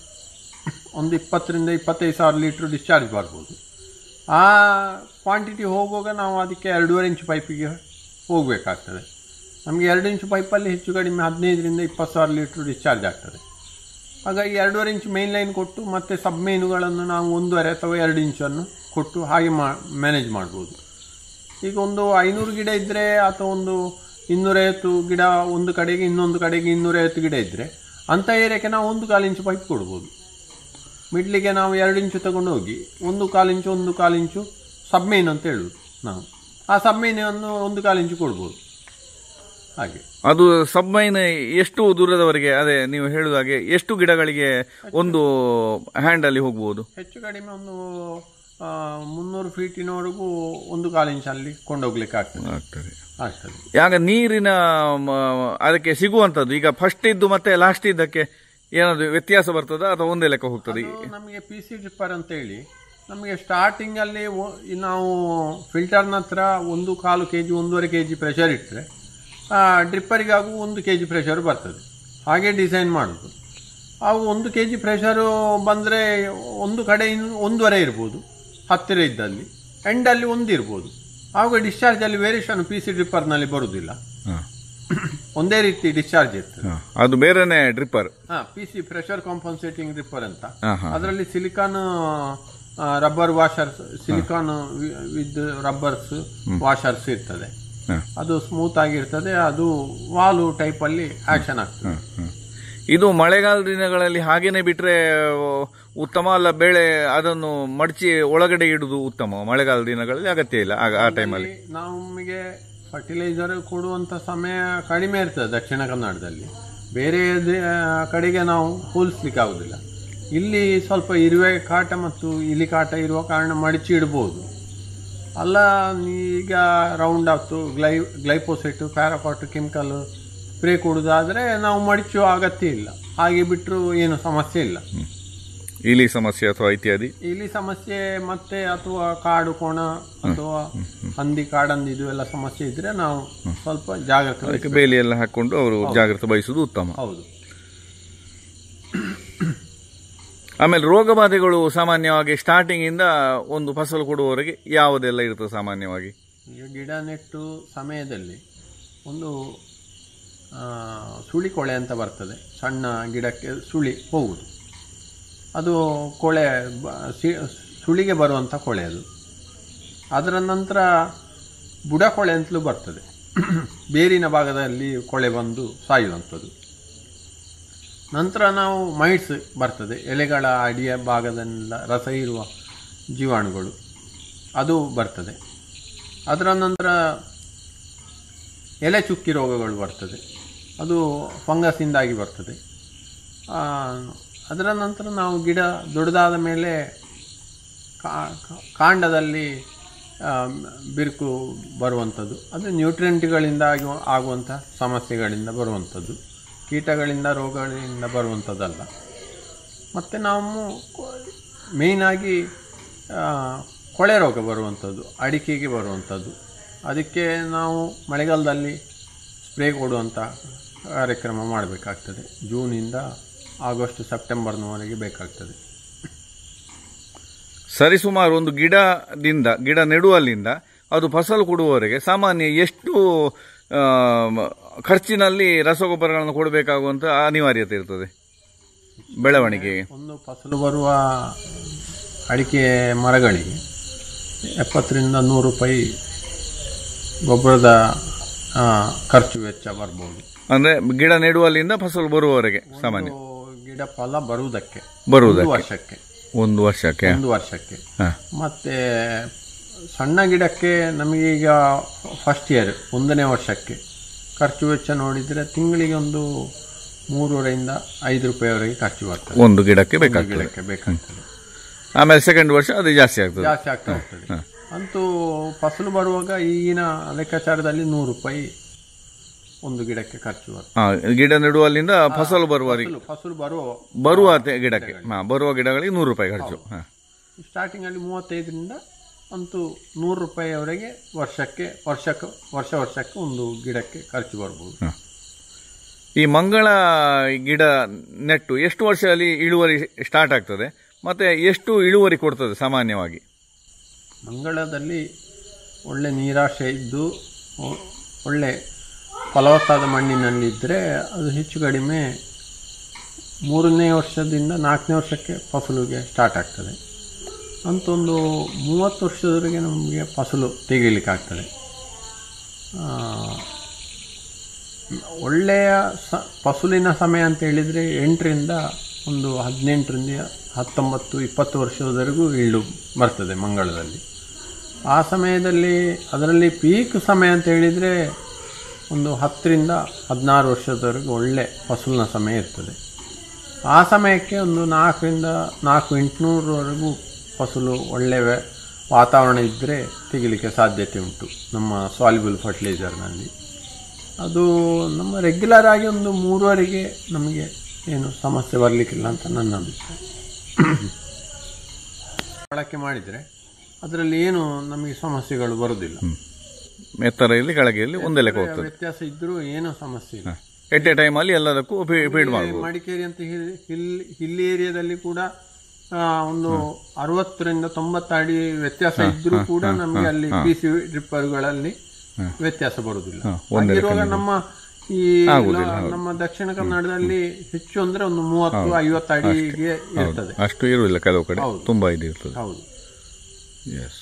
ಒಂದು ಇಪ್ಪತ್ತರಿಂದ ಇಪ್ಪತ್ತೈದು ಸಾವಿರ ಲೀಟ್ರ್ ಡಿಸ್ಚಾರ್ಜ್ ಬರ್ಬೋದು ಆ ಕ್ವಾಂಟಿಟಿ ಹೋಗುವಾಗ ನಾವು ಅದಕ್ಕೆ ಎರಡೂವರೆ ಇಂಚು ಪೈಪಿಗೆ ಹೋಗಬೇಕಾಗ್ತದೆ ನಮಗೆ ಎರಡು ಇಂಚು ಪೈಪಲ್ಲಿ ಹೆಚ್ಚು ಕಡಿಮೆ ಹದಿನೈದರಿಂದ ಇಪ್ಪತ್ತು ಸಾವಿರ ಲೀಟ್ರ್ ಡಿಸ್ಚಾರ್ಜ್ ಆಗ್ತದೆ ಹಾಗಾಗಿ ಎರಡೂವರೆ ಇಂಚು ಮೇನ್ ಲೈನ್ ಕೊಟ್ಟು ಮತ್ತು ಸಬ್ ಮೇನುಗಳನ್ನು ನಾವು ಒಂದೂವರೆ ಅಥವಾ ಎರಡು ಇಂಚನ್ನು ಕೊಟ್ಟು ಹಾಗೆ ಮಾ ಮ್ಯಾನೇಜ್ ಮಾಡ್ಬೋದು ಈಗ ಒಂದು ಐನೂರು ಗಿಡ ಇದ್ದರೆ ಅಥವಾ ಒಂದು ಇನ್ನೂರೈವತ್ತು ಗಿಡ ಒಂದು ಕಡೆಗೆ ಇನ್ನೊಂದು ಕಡೆಗೆ ಇನ್ನೂರೈವತ್ತು ಗಿಡ ಇದ್ದರೆ ಅಂಥ ಏರಿಯಾಕ್ಕೆ ನಾವು ಒಂದು ಕಾಲು ಇಂಚು ಪೈಪ್ ಕೊಡ್ಬೋದು ಮಿಡ್ಲಿಗೆ ನಾವು ಎರಡು ಇಂಚು ತಗೊಂಡು ಹೋಗಿ ಒಂದು ಕಾಲು ಇಂಚು ಒಂದು ಕಾಲು ಇಂಚು ಸಬ್ಮೇನ್ ಅಂತ ಹೇಳುದು ನಾವು ಆ ಸಬ್ಮೇನನ್ನು ಒಂದು ಕಾಲು ಇಂಚು ಕೊಡ್ಬೋದು ಹಾಗೆ
ಅದು ಸಬ್ಮೈನ್ ಎಷ್ಟು ದೂರದವರೆಗೆ ಅದೇ ನೀವು ಹೇಳುದಾಗೆ ಎಷ್ಟು ಗಿಡಗಳಿಗೆ ಒಂದು ಹ್ಯಾಂಡ್ ಅಲ್ಲಿ ಹೋಗ್ಬೋದು
ಹೆಚ್ಚು ಕಡಿಮೆ ಒಂದು ಆ, ಮುನ್ನೂರು ಫೀಟಿನವರೆಗೂ ಒಂದು ಕಾಲು ಇಂಚಲ್ಲಿ ಕೊಂಡೋಗ್ಲಿಕ್ಕೆ ಆಗ್ತದೆ
ಆಗ್ತದೆ
ಆಗ್ತದೆ
ಯಾಗ ನೀರಿನ ಮ, ಅದಕ್ಕೆ ಸಿಗುವಂತದ್ದು ಈಗ ಫಸ್ಟ್ ಇದ್ದು ಮತ್ತೆ ಲಾಸ್ಟ್ ಇದ್ದಕ್ಕೆ ಏನಾದ್ರು ವ್ಯತ್ಯಾಸ ಬರ್ತದ ಅಥವಾ ಒಂದೇ ಲೆಕ್ಕ ಹೋಗ್ತದೆ
ಅದು ನಮಗೆ ಪಿ ಸಿ ಡ್ರಿಪ್ಪರ್ ಅಂತ ಹೇಳಿ ನಮಗೆ ಸ್ಟಾರ್ಟಿಂಗಲ್ಲಿ ನಾವು ಫಿಲ್ಟರ್ನ ಹತ್ರ ಒಂದು ಕಾಲು ಕೆ ಜಿ ಒಂದೂವರೆ ಕೆ ಜಿ ಪ್ರೆಷರ್ ಇಟ್ಟರೆ ಡ್ರಿಪ್ಪರಿಗಾಗೂ ಒಂದು ಕೆ ಜಿ ಪ್ರೆಷರ್ ಬರ್ತದೆ ಹಾಗೆ ಡಿಸೈನ್ ಮಾಡೋದು ಅವು ಒಂದು ಕೆ ಜಿ ಪ್ರೆಷರು ಬಂದರೆ ಒಂದು ಕಡೆ ಇನ್ನು ಒಂದೂವರೆ ಇರ್ಬೋದು ಹತ್ತಿರ ಇದ್ದಲ್ಲಿ ಎಂಡಲ್ಲಿ ಒಂದು ಇರ್ಬೋದು ಆವಾಗ ಡಿಸ್ಚಾರ್ಜಲ್ಲಿ ವೇರಿಯೇಷನ್ ಪಿ ಸಿ ಡ್ರಿಪ್ಪರ್ನಲ್ಲಿ ಬರುವುದಿಲ್ಲ
ಹ,
ಒಂದೇ ರೀತಿ ಡಿಸ್ಚಾರ್ಜ್ ಇರ್ತದೆ
ಹ. ಅದು ಬೇರೆನೆ ಡ್ರಿಪ್ಪರ್
ಹಾಂ P C pressure compensating dripper ಅಂತ
ಹ, ಹ.
ಅದರಲ್ಲಿ silicone rubber washers silicone with rubbers washers ಇರ್ತದೆ
ಹ,
ಅದು ಸ್ಮೂತ್ ಆಗಿರ್ತದೆ ಅದು ವಾಲು ಟೈಪ್ ಅಲ್ಲಿ ಆಕ್ಷನ್ ಆಗ್ತದೆ
ಹ, ಹ. ಇದು ಮಳೆಗಾಲ ದಿನಗಳಲ್ಲಿ ಹಾಗೇನೆ ಬಿಟ್ರೆ ಆ, ಉತ್ತಮ ಅಲ್ಲ ಬೆಳೆ ಅದನ್ನು ಮಡಚಿ ಒಳಗಡೆ ಇಡುದು ಉತ್ತಮ ಮಳೆಗಾಲ ದಿನಗಳಲ್ಲಿ ಅಗತ್ಯ ಇಲ್ಲ ಆಗ ಆ ಟೈಮಲ್ಲಿ
ಇಲ್ಲಿ ನಮಗೆ ಫರ್ಟಿಲೈಸರ್ ಕೊಡುವಂತ ಸಮಯ ಕಡಿಮೆ ಇರ್ತದೆ ದಕ್ಷಿಣ ಕನ್ನಡದಲ್ಲಿ ಬೇರೆ ದೇ- ಕಡೆಗೆ ನಾವು ಹೋಲಿಸ್ಲಿಕ್ಕೆ ಆಗುದಿಲ್ಲ ಇಲ್ಲಿ ಸ್ವಲ್ಪ ಇರುವೆ ಕಾಟ ಮತ್ತು ಇಲಿ ಕಾಟ ಇರುವ ಕಾರಣ ಮಡಚಿ ಇಡ್ಬೋದು ಅಲ್ಲ ಈಗ ರೌಂಡ್ ಆಫ್ತು ಗ್ಲೈ ಗ್ಲೈಪೋಸೆಟ್ ಪ್ಯಾರಾಕಾಟ್ ಕೆಮಿಕಲ್ ಸ್ಪ್ರೇ ಕೊಡುವುದಾದ್ರೆ ನಾವು ಮಡಚುವ ಅಗತ್ಯ ಇಲ್ಲ ಹಾಗೆ ಬಿಟ್ಟರು ಏನು ಸಮಸ್ಯೆ ಇಲ್ಲ
ಇಲಿ ಸಮಸ್ಯೆ ಅಥವಾ ಇತ್ಯಾದಿ
ಇಲ್ಲಿ ಸಮಸ್ಯೆ ಮತ್ತೆ ಅಥವಾ ಕಾಡು ಕೋಣ ಅಥವಾ ಹಂದಿ ಕಾಡಂದಿ ಇದು ಎಲ್ಲ ಸಮಸ್ಯೆ ಇದ್ರೆ ನಾವು ಸ್ವಲ್ಪ ಜಾಗ್ರತೆ ವಹಿಸ್ಬೇಕು.
ಅದಕ್ಕೆ ಬೇಲಿ ಎಲ್ಲ ಹಾಕೊಂಡು ಅವರು ಜಾಗ್ರತೆ ವಹಿಸುವುದು ಉತ್ತಮ
ಹೌದು
ಆಮೇಲೆ ರೋಗ ಬಾಧೆಗಳು ಸಾಮಾನ್ಯವಾಗಿ ಸ್ಟಾರ್ಟಿಂಗ್ ಇಂದ ಒಂದು ಫಸಲು ಕೊಡುವವರೆಗೆ ಯಾವುದೆಲ್ಲ ಇರ್ತದೆ ಸಾಮಾನ್ಯವಾಗಿ
ಈಗ ಗಿಡ ನೆಟ್ಟು ಸಮಯದಲ್ಲಿ ಒಂದು ಆ, ಸುಳಿ ಕೊಳೆ ಅಂತ ಬರ್ತದೆ ಸಣ್ಣ ಗಿಡಕ್ಕೆ ಸುಳಿ ಹೋಗುದು ಅದು ಕೊಳೆ ಬ- ಸಿ- ಸುಳಿಗೆ ಬರುವಂಥ ಕೊಳೆ ಅದು ಅದರ ನಂತರ ಬುಡ ಕೊಳೆ ಅಂತಲೂ ಬರ್ತದೆ ಬೇರಿನ ಭಾಗದಲ್ಲಿ ಕೊಳೆ ಬಂದು ಸಾಯುವಂಥದ್ದು ನಂತರ ನಾವು ಮೈಟ್ಸ್ ಬರ್ತದೆ ಎಲೆಗಳ ಅಡಿಯ ಭಾಗದಲ್ಲ ರಸ ಇರುವ ಜೀವಾಣುಗಳು ಅದು ಬರ್ತದೆ ಅದರ ನಂತರ ಎಲೆ ಚುಕ್ಕಿ ರೋಗಗಳು ಬರ್ತದೆ ಅದು ಫಂಗಸ್ಸಿಂದಾಗಿ ಬರ್ತದೆ ಆ, ಅದರ ನಂತರ ನಾವು ಗಿಡ ದೊಡ್ಡದಾದ ಮೇಲೆ ಕಾ- ಕಾ- ಕಾಂಡದಲ್ಲಿ ಆ, ಬಿರುಕು ಬರುವಂಥದ್ದು ಅದು ನ್ಯೂಟ್ರಿಯೆಂಟ್ಗಳಿಂದ ಆಗುವ ಆಗುವಂಥ ಸಮಸ್ಯೆಗಳಿಂದ ಬರುವಂಥದ್ದು ಕೀಟಗಳಿಂದ ರೋಗಗಳಿಂದ ಬರುವಂಥದ್ದಲ್ಲ ಮತ್ತು ನಾವು ಮೇಯ್ನಾಗಿ ಕೊಳೆ ರೋಗ ಬರುವಂಥದ್ದು ಅಡಿಕೆಗೆ ಬರುವಂಥದ್ದು ಅದಕ್ಕೆ ನಾವು ಮಳೆಗಾಲದಲ್ಲಿ ಸ್ಪ್ರೇ ಕೊಡುವಂಥ ಕಾರ್ಯಕ್ರಮ ಮಾಡಬೇಕಾಗ್ತದೆ ಜೂನಿಂದ ಆಗಸ್ಟ್ ಸೆಪ್ಟೆಂಬರ್ನವರೆಗೆ ಬೇಕಾಗ್ತದೆ
ಸರಿಸುಮಾರು ಒಂದು ಗಿಡದಿಂದ ಗಿಡ ನೆಡುವಲ್ಲಿಂದ ಅದು ಫಸಲು ಕೊಡುವವರೆಗೆ ಸಾಮಾನ್ಯ ಎಷ್ಟು ಆ, ಮ- ಖರ್ಚಿನಲ್ಲಿ ರಸಗೊಬ್ಬರಗಳನ್ನು ಕೊಡಬೇಕಾಗುವಂತ ಅನಿವಾರ್ಯತೆ ಇರ್ತದೆ ಬೆಳವಣಿಗೆಗೆ
ಒಂದು ಫಸಲು ಬರುವ ಅಡಿಕೆ ಮರಗಳಿಗೆ ಎಪ್ಪತ್ತರಿಂದ ನೂರು ರೂಪಾಯಿ ಗೊಬ್ಬರದ ಆ, ಖರ್ಚು ವೆಚ್ಚ ಬರ್ಬೋದು
ಅಂದ್ರೆ ಗಿಡ ನೆಡುವಲ್ಲಿಂದ ಫಸಲು ಬರುವವರೆಗೆ ಸಾಮಾನ್ಯ
ಒಂದು ಗಿಡ ಫಲ ಬರುವುದಕ್ಕೆ ಒಂದು
ಬರುವುದಕ್ಕೆ
ವರ್ಷಕ್ಕೆ
ಒಂದು ವರ್ಷಕ್ಕೆ
ಒಂದು ವರ್ಷಕ್ಕೆ
ಹ.
ಮತ್ತೆ ಸಣ್ಣ ಗಿಡಕ್ಕೆ ನಮಗೀಗ ಫಸ್ಟ್ ಇಯರ್ ಒಂದನೇ ವರ್ಷಕ್ಕೆ ಖರ್ಚು ವೆಚ್ಚ ನೋಡಿದರೆ ತಿಂಗಳಿಗೆ ಒಂದು ಮೂರೂವರೆಯಿಂದ ಐದು ರೂಪಾಯಿವರೆಗೆ ಖರ್ಚು ಬರ್ತದೆ
ಒಂದು ಗಿಡಕ್ಕೆ
ಒಂದು
ಬೇಕಾಗ್ತದೆ
ಗಿಡಕ್ಕೆ ಬೇಕಾಗ್ತದೆ
ಆಮೇಲೆ ಸೆಕೆಂಡ್ ವರ್ಷ ಅದು ಜಾಸ್ತಿ ಆಗ್ತದೆ
ಜಾಸ್ತಿ ಆಗ್ತಾ ಹೋಗ್ತದೆ ಅಂತೂ ಫಸಲು ಬರುವಾಗ ಈಗಿನ ಲೆಕ್ಕಾಚಾರದಲ್ಲಿ ನೂರು ರೂಪಾಯಿ ಒಂದು ಗಿಡಕ್ಕೆ ಖರ್ಚು ಬರ್ತದೆ
ಆ, ಗಿಡ ನೆಡುವಲ್ಲಿಂದ ಫಸಲು ಬರುವವರೆಗೆ
ಫಸಲು ಫಸಲು ಬರುವ
ಬರುವ ತೆ- ಗಿಡಕ್ಕೆ ಹಾ, ಬರುವ ಗಿಡಗಳಿಗೆ ನೂರು ರೂಪಾಯಿ ಖರ್ಚು ಹಾ.
ಸ್ಟಾರ್ಟಿಂಗಲ್ಲಿ ಮೂವತ್ತೈದರಿಂದ ಅಂತೂ ನೂರು ರೂಪಾಯಿಯವರೆಗೆ ವರ್ಷಕ್ಕೆ ವರ್ಷಕ್ಕೆ ವರ್ಷ ವರ್ಷಕ್ಕೆ ಒಂದು ಗಿಡಕ್ಕೆ ಖರ್ಚು ಬರ್ಬೋದು
ಈ ಮಂಗಳ ಗಿಡ ನೆಟ್ಟು ಎಷ್ಟು ವರ್ಷದಲ್ಲಿ ಇಳುವರಿ ಸ್ಟಾರ್ಟ್ ಆಗ್ತದೆ ಮತ್ತೆ ಎಷ್ಟು ಇಳುವರಿ ಕೊಡ್ತದೆ ಸಾಮಾನ್ಯವಾಗಿ
ಮಂಗಳದಲ್ಲಿ ಒಳ್ಳೆ ನೀರಾಶೆ ಇದ್ದು ಒ- ಒಳ್ಳೆ ಫಲವತ್ತಾದ ಮಣ್ಣಿನಲ್ಲಿದ್ದರೆ ಅದು ಹೆಚ್ಚು ಕಡಿಮೆ ಮೂರನೇ ವರ್ಷದಿಂದ ನಾಲ್ಕನೇ ವರ್ಷಕ್ಕೆ ಫಸಲಿಗೆ ಸ್ಟಾರ್ಟ್ ಆಗ್ತದೆ ಅಂತೊಂದು ಮೂವತ್ತು ವರ್ಷದವರೆಗೆ ನಮಗೆ ಫಸಲು ತೆಗೀಲಿಕ್ಕಾಗ್ತದೆ ಆ, ಒಳ್ಳೆಯ ಸ ಫಸಲಿನ ಸಮಯ ಅಂತ ಹೇಳಿದರೆ ಎಂಟರಿಂದ ಒಂದು ಹದಿನೆಂಟರಿಂದ ಹತ್ತೊಂಬತ್ತು ಇಪ್ಪತ್ತು ವರ್ಷದವರೆಗೂ ಇಳ್ಳು ಬರ್ತದೆ ಮಂಗಳದಲ್ಲಿ ಆ ಸಮಯದಲ್ಲಿ ಅದರಲ್ಲಿ ಪೀಕ್ ಸಮಯ ಅಂತ ಹೇಳಿದರೆ ಒಂದು ಹತ್ತರಿಂದ ಹದಿನಾರು ವರ್ಷದವರೆಗೂ ಒಳ್ಳೆ ಫಸಲಿನ ಸಮಯ ಇರ್ತದೆ ಆ ಸಮಯಕ್ಕೆ ಒಂದು ನಾಲ್ಕರಿಂದ ನಾಲ್ಕು ಎಂಟುನೂರವರೆಗೂ ಫಸಲು ಒಳ್ಳೆಯ ವ್ಯ- ವಾತಾವರಣ ಇದ್ದರೆ ತೆಗಿಲಿಕ್ಕೆ ಸಾಧ್ಯತೆ ಉಂಟು ನಮ್ಮ ಸಾಲ್ಯುಬಲ್ ಫರ್ಟಿಲೈಸರ್ನಲ್ಲಿ ಅದು ನಮ್ಮ ರೆಗ್ಯುಲರ್ ಆಗಿ ಒಂದು ಮೂರುವರೆಗೆ ನಮಗೆ ಏನು ಸಮಸ್ಯೆ ಬರಲಿಕ್ಕಿಲ್ಲ ಅಂತ ನನ್ನ ಅಭಿಪ್ರಾಯ ಬಳಕೆ ಮಾಡಿದರೆ ಅದರಲ್ಲಿ ಏನು ನಮಗೆ ಸಮಸ್ಯೆಗಳು ಬರುವುದಿಲ್ಲ
ಎತ್ತರ ಇಲ್ಲಿ ಕೆಳಗೆಯಲ್ಲಿ ಒಂದೇ ಲೆಕ್ಕ ಹೋಗ್ತದೆ
ವ್ಯತ್ಯಾಸ ಇದ್ದರೂ ಏನೂ ಸಮಸ್ಯೆ ಇಲ್ಲ
ಎಟ್ ಎ ಟೈಮಲ್ಲಿ ಎಲ್ಲದಕ್ಕೂ ಫೀಡ್ ಮಾಡಬಹುದು
ಮಡಿಕೇರಿ ಅಂತ ಹಿಲ್ ಹಿಲ್ ಹಿಲ್ ಏರಿಯಾದಲ್ಲಿ ಕೂಡ ಆ, ಒಂದು ಅರವತ್ತರಿಂದ ತೊಂಬತ್ತು ಅಡಿ ವ್ಯತ್ಯಾಸ ಇದ್ರೂ ಕೂಡ ನಮಗೆ ಅಲ್ಲಿ ಪಿ ಸಿ ಡ್ರಿಪ್ಪರ್ಗಳಲ್ಲಿ ವ್ಯತ್ಯಾಸ ಬರುವುದಿಲ್ಲ ಹಾಗಿರುವಾಗ ನಮ್ಮ ಈ ಲ- ನಮ್ಮ ದಕ್ಷಿಣ ಕನ್ನಡದಲ್ಲಿ ಹೆಚ್ಚು ಅಂದ್ರೆ ಒಂದು ಮೂವತ್ತು ಐವತ್ತು ಅಡಿಗೆ ಇರ್ತದೆ
ಅಷ್ಟು ಇರುವುದಿಲ್ಲ ಕೆಲವು ಕಡೆ ತುಂಬಾ ಇದು ಇರ್ತದೆ
ಹೌದು
ಎಸ್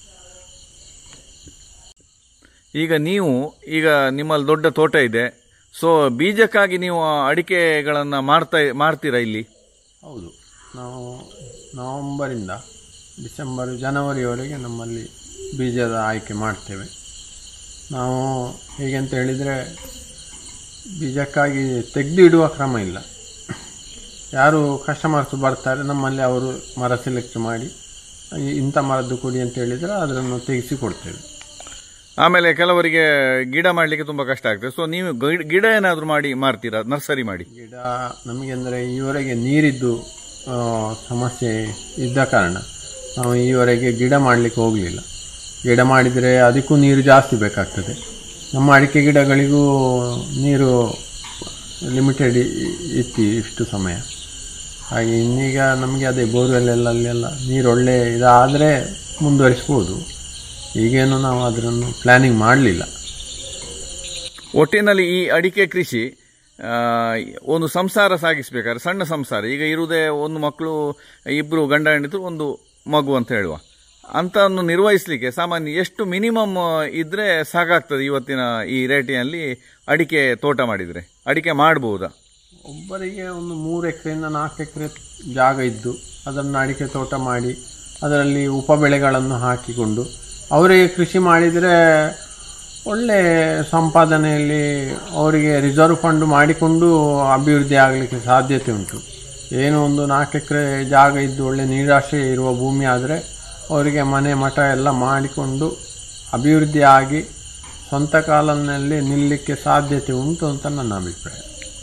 ಈಗ ನೀವು ಈಗ ನಿಮ್ಮಲ್ಲಿ ದೊಡ್ಡ ತೋಟ ಇದೆ ಸೊ ಬೀಜಕ್ಕಾಗಿ ನೀವು ಅಡಿಕೆಗಳನ್ನು ಮಾಡ್ತಾ ಮಾಡ್ತೀರಾ ಇಲ್ಲಿ
ಹೌದು ನಾವು ನವೆಂಬರಿಂದ ಡಿಸೆಂಬರ್ ಜನವರಿವರೆಗೆ ನಮ್ಮಲ್ಲಿ ಬೀಜದ ಆಯ್ಕೆ ಮಾಡ್ತೇವೆ ನಾವು ಹೇಗೆ ಅಂತ ಹೇಳಿದರೆ ಬೀಜಕ್ಕಾಗಿ ತೆಗೆದು ಇಡುವ ಕ್ರಮ ಇಲ್ಲ ಯಾರು ಕಸ್ಟಮರ್ಸ್ ಬರ್ತಾರೆ ನಮ್ಮಲ್ಲಿ ಅವರು ಮರ ಸೆಲೆಕ್ಟ್ ಮಾಡಿ ಈ- ಇಂಥ ಮರದ್ದು ಕೊಡಿ ಅಂತ ಹೇಳಿದರೆ ಅದನ್ನು ತೆಗೆಸಿ ಕೊಡ್ತೇವೆ
ಆಮೇಲೆ ಕೆಲವರಿಗೆ ಗಿಡ ಮಾಡಲಿಕ್ಕೆ ತುಂಬಾ ಕಷ್ಟ ಆಗ್ತದೆ ಸೊ ನೀವು ಗಿಡ- ಗಿಡ ಏನಾದರೂ ಮಾಡಿ ಮಾರ್ತೀರಾ ನರ್ಸರಿ ಮಾಡಿ
ಗಿಡ ನಮಗೆ ಅಂದರೆ ಈವರೆಗೆ ನೀರಿದ್ದು ಆ, ಸಮಸ್ಯೆ ಇದ್ದ ಕಾರಣ ನಾವು ಈವರೆಗೆ ಗಿಡ ಮಾಡಲಿಕ್ಕೆ ಹೋಗಲಿಲ್ಲ ಗಿಡ ಮಾಡಿದರೆ ಅದಕ್ಕೂ ನೀರು ಜಾಸ್ತಿ ಬೇಕಾಗ್ತದೆ ನಮ್ಮ ಅಡಿಕೆ ಗಿಡಗಳಿಗೂ ನೀರು ಲಿಮಿಟೆಡ್ ಇತ್ತು ಇಷ್ಟು ಸಮಯ ಹಾಗೆ ಇನ್ನೀಗ ನಮಗೆ ಅದೇ ಬೋರ್ವೆಲ್ಲಲ್ಲೆಲ್ಲ ನೀರು ಒಳ್ಳೆ ಇದಾದರೆ ಮುಂದುವರಿಸ್ಬೋದು ಈಗೇನು ನಾವು ಅದನ್ನು ಪ್ಲ್ಯಾನಿಂಗ್ ಮಾಡಲಿಲ್ಲ
ಒಟ್ಟಿನಲ್ಲಿ ಈ ಅಡಿಕೆ ಕೃಷಿ ಆ, ಒಂದು ಸಂಸಾರ ಸಾಗಿಸ್ಬೇಕಾದ್ರೆ ಸಣ್ಣ ಸಂಸಾರ ಈಗ ಇರುವುದೇ ಒಂದು ಮಕ್ಕಳು ಇಬ್ರು ಗಂಡ ಹೆಂಡಿದ್ರು ಒಂದು ಮಗು ಅಂತ ಹೇಳುವ ಅಂತವನ್ನು ನಿರ್ವಹಿಸಲಿಕ್ಕೆ ಸಾಮಾನ್ಯ ಎಷ್ಟು ಮಿನಿಮಮ್ ಇದ್ರೆ ಸಾಕಾಗ್ತದೆ ಇವತ್ತಿನ ಈ ರೇಟಿನಲ್ಲಿ ಅಡಿಕೆ ತೋಟ ಮಾಡಿದ್ರೆ ಅಡಿಕೆ ಮಾಡಬಹುದಾ
ಒಬ್ಬರಿಗೆ ಒಂದು ಮೂರು ಎಕರೆಯಿಂದ ನಾಲ್ಕು ಎಕರೆ ಜಾಗ ಇದ್ದು ಅದನ್ನು ಅಡಿಕೆ ತೋಟ ಮಾಡಿ ಅದರಲ್ಲಿ ಉಪಬೆಳೆಗಳನ್ನು ಹಾಕಿಕೊಂಡು ಅವರಿಗೆ ಕೃಷಿ ಮಾಡಿದರೆ ಒಳ್ಳೆ ಸಂಪಾದನೆಯಲ್ಲಿ ಅವರಿಗೆ ರಿಸರ್ವ್ ಫಂಡ್ ಮಾಡಿಕೊಂಡು ಅಭಿವೃದ್ಧಿ ಆಗಲಿಕ್ಕೆ ಸಾಧ್ಯತೆ ಉಂಟು ಏನು ಒಂದು ನಾಲ್ಕು ಎಕರೆ ಜಾಗ ಇದ್ದು ಒಳ್ಳೆ ನೀರಾಶ್ರಯ ಇರುವ ಭೂಮಿ ಆದರೆ ಅವರಿಗೆ ಮನೆ ಮಠ ಎಲ್ಲ ಮಾಡಿಕೊಂಡು ಅಭಿವೃದ್ಧಿ ಆಗಿ ಸ್ವಂತ ಕಾಲದಲ್ಲಿ ನಿಲ್ಲಕ್ಕೆ ಸಾಧ್ಯತೆ ಉಂಟು ಅಂತ ನನ್ನ ಅಭಿಪ್ರಾಯ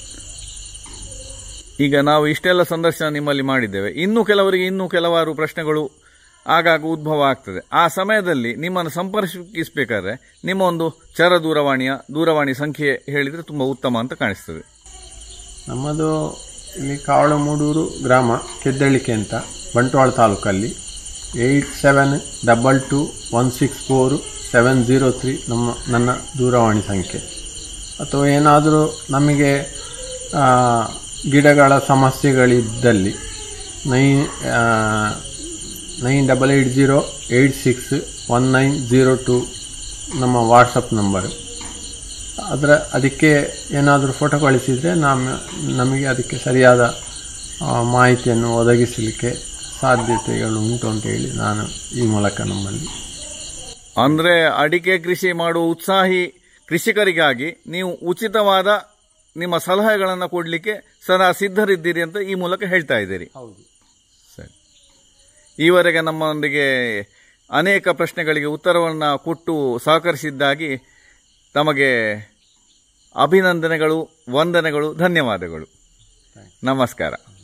ಈಗ ನಾವು ಇಷ್ಟೆಲ್ಲ ಸಂದರ್ಶನ ನಿಮ್ಮಲ್ಲಿ ಮಾಡಿದ್ದೇವೆ ಇನ್ನು ಕೆಲವರಿಗೆ ಇನ್ನೂ ಕೆಲವಾರು ಪ್ರಶ್ನೆಗಳು ಆಗಾಗ ಉದ್ಭವ ಆಗ್ತದೆ ಆ ಸಮಯದಲ್ಲಿ ನಿಮ್ಮನ್ನು ಸಂಪರ್ಕಿಸಬೇಕಾದ್ರೆ ನಿಮ್ಮ ಒಂದು ಚರ ದೂರವಾಣಿಯ ದೂರವಾಣಿ ಸಂಖ್ಯೆ ಹೇಳಿದರೆ ತುಂಬ ಉತ್ತಮ ಅಂತ ಕಾಣಿಸ್ತದೆ
ನಮ್ಮದು ಇಲ್ಲಿ ಕಾವಳಮೂಡೂರು ಗ್ರಾಮ ಕೆದ್ದಳಿಕೆ ಅಂತ ಬಂಟ್ವಾಳ ತಾಲೂಕಲ್ಲಿ eight seven double two one six four seven zero three ನಮ್ಮ ನನ್ನ ದೂರವಾಣಿ ಸಂಖ್ಯೆ ಅಥವಾ ಏನಾದರೂ ನಮಗೆ ಆ, ಗಿಡಗಳ ಸಮಸ್ಯೆಗಳಿದ್ದಲ್ಲಿ nine nine double eight zero eight six one nine zero two ನಮ್ಮ ವಾಟ್ಸಪ್ ನಂಬರು ಅದರ ಅದಕ್ಕೆ ಏನಾದರೂ ಫೋಟೋ ಕಳಿಸಿದರೆ ನಮ್ಮ ನಮಗೆ ಅದಕ್ಕೆ ಸರಿಯಾದ ಆ, ಮಾಹಿತಿಯನ್ನು ಒದಗಿಸಲಿಕ್ಕೆ ಸಾಧ್ಯತೆಗಳು ಉಂಟು ಅಂತ ಹೇಳಿ ನಾನು ಈ ಮೂಲಕ ನಮ್ಮಲ್ಲಿ
ಅಂದರೆ ಅಡಿಕೆ ಕೃಷಿ ಮಾಡುವ ಉತ್ಸಾಹಿ ಕೃಷಿಕರಿಗಾಗಿ ನೀವು ಉಚಿತವಾದ ನಿಮ್ಮ ಸಲಹೆಗಳನ್ನು ಕೊಡಲಿಕ್ಕೆ ಸದಾ ಸಿದ್ಧರಿದ್ದೀರಿ ಅಂತ ಈ ಮೂಲಕ ಹೇಳ್ತಾ ಇದ್ದೀರಿ
ಹೌದು
ಸರಿ ಈವರೆಗೆ ನಮ್ಮೊಂದಿಗೆ ಅನೇಕ ಪ್ರಶ್ನೆಗಳಿಗೆ ಉತ್ತರವನ್ನು ಕೊಟ್ಟು ಸಹಕರಿಸಿದ್ದಾಗಿ ತಮಗೆ ಅಭಿನಂದನೆಗಳು ವಂದನೆಗಳು ಧನ್ಯವಾದಗಳು ನಮಸ್ಕಾರ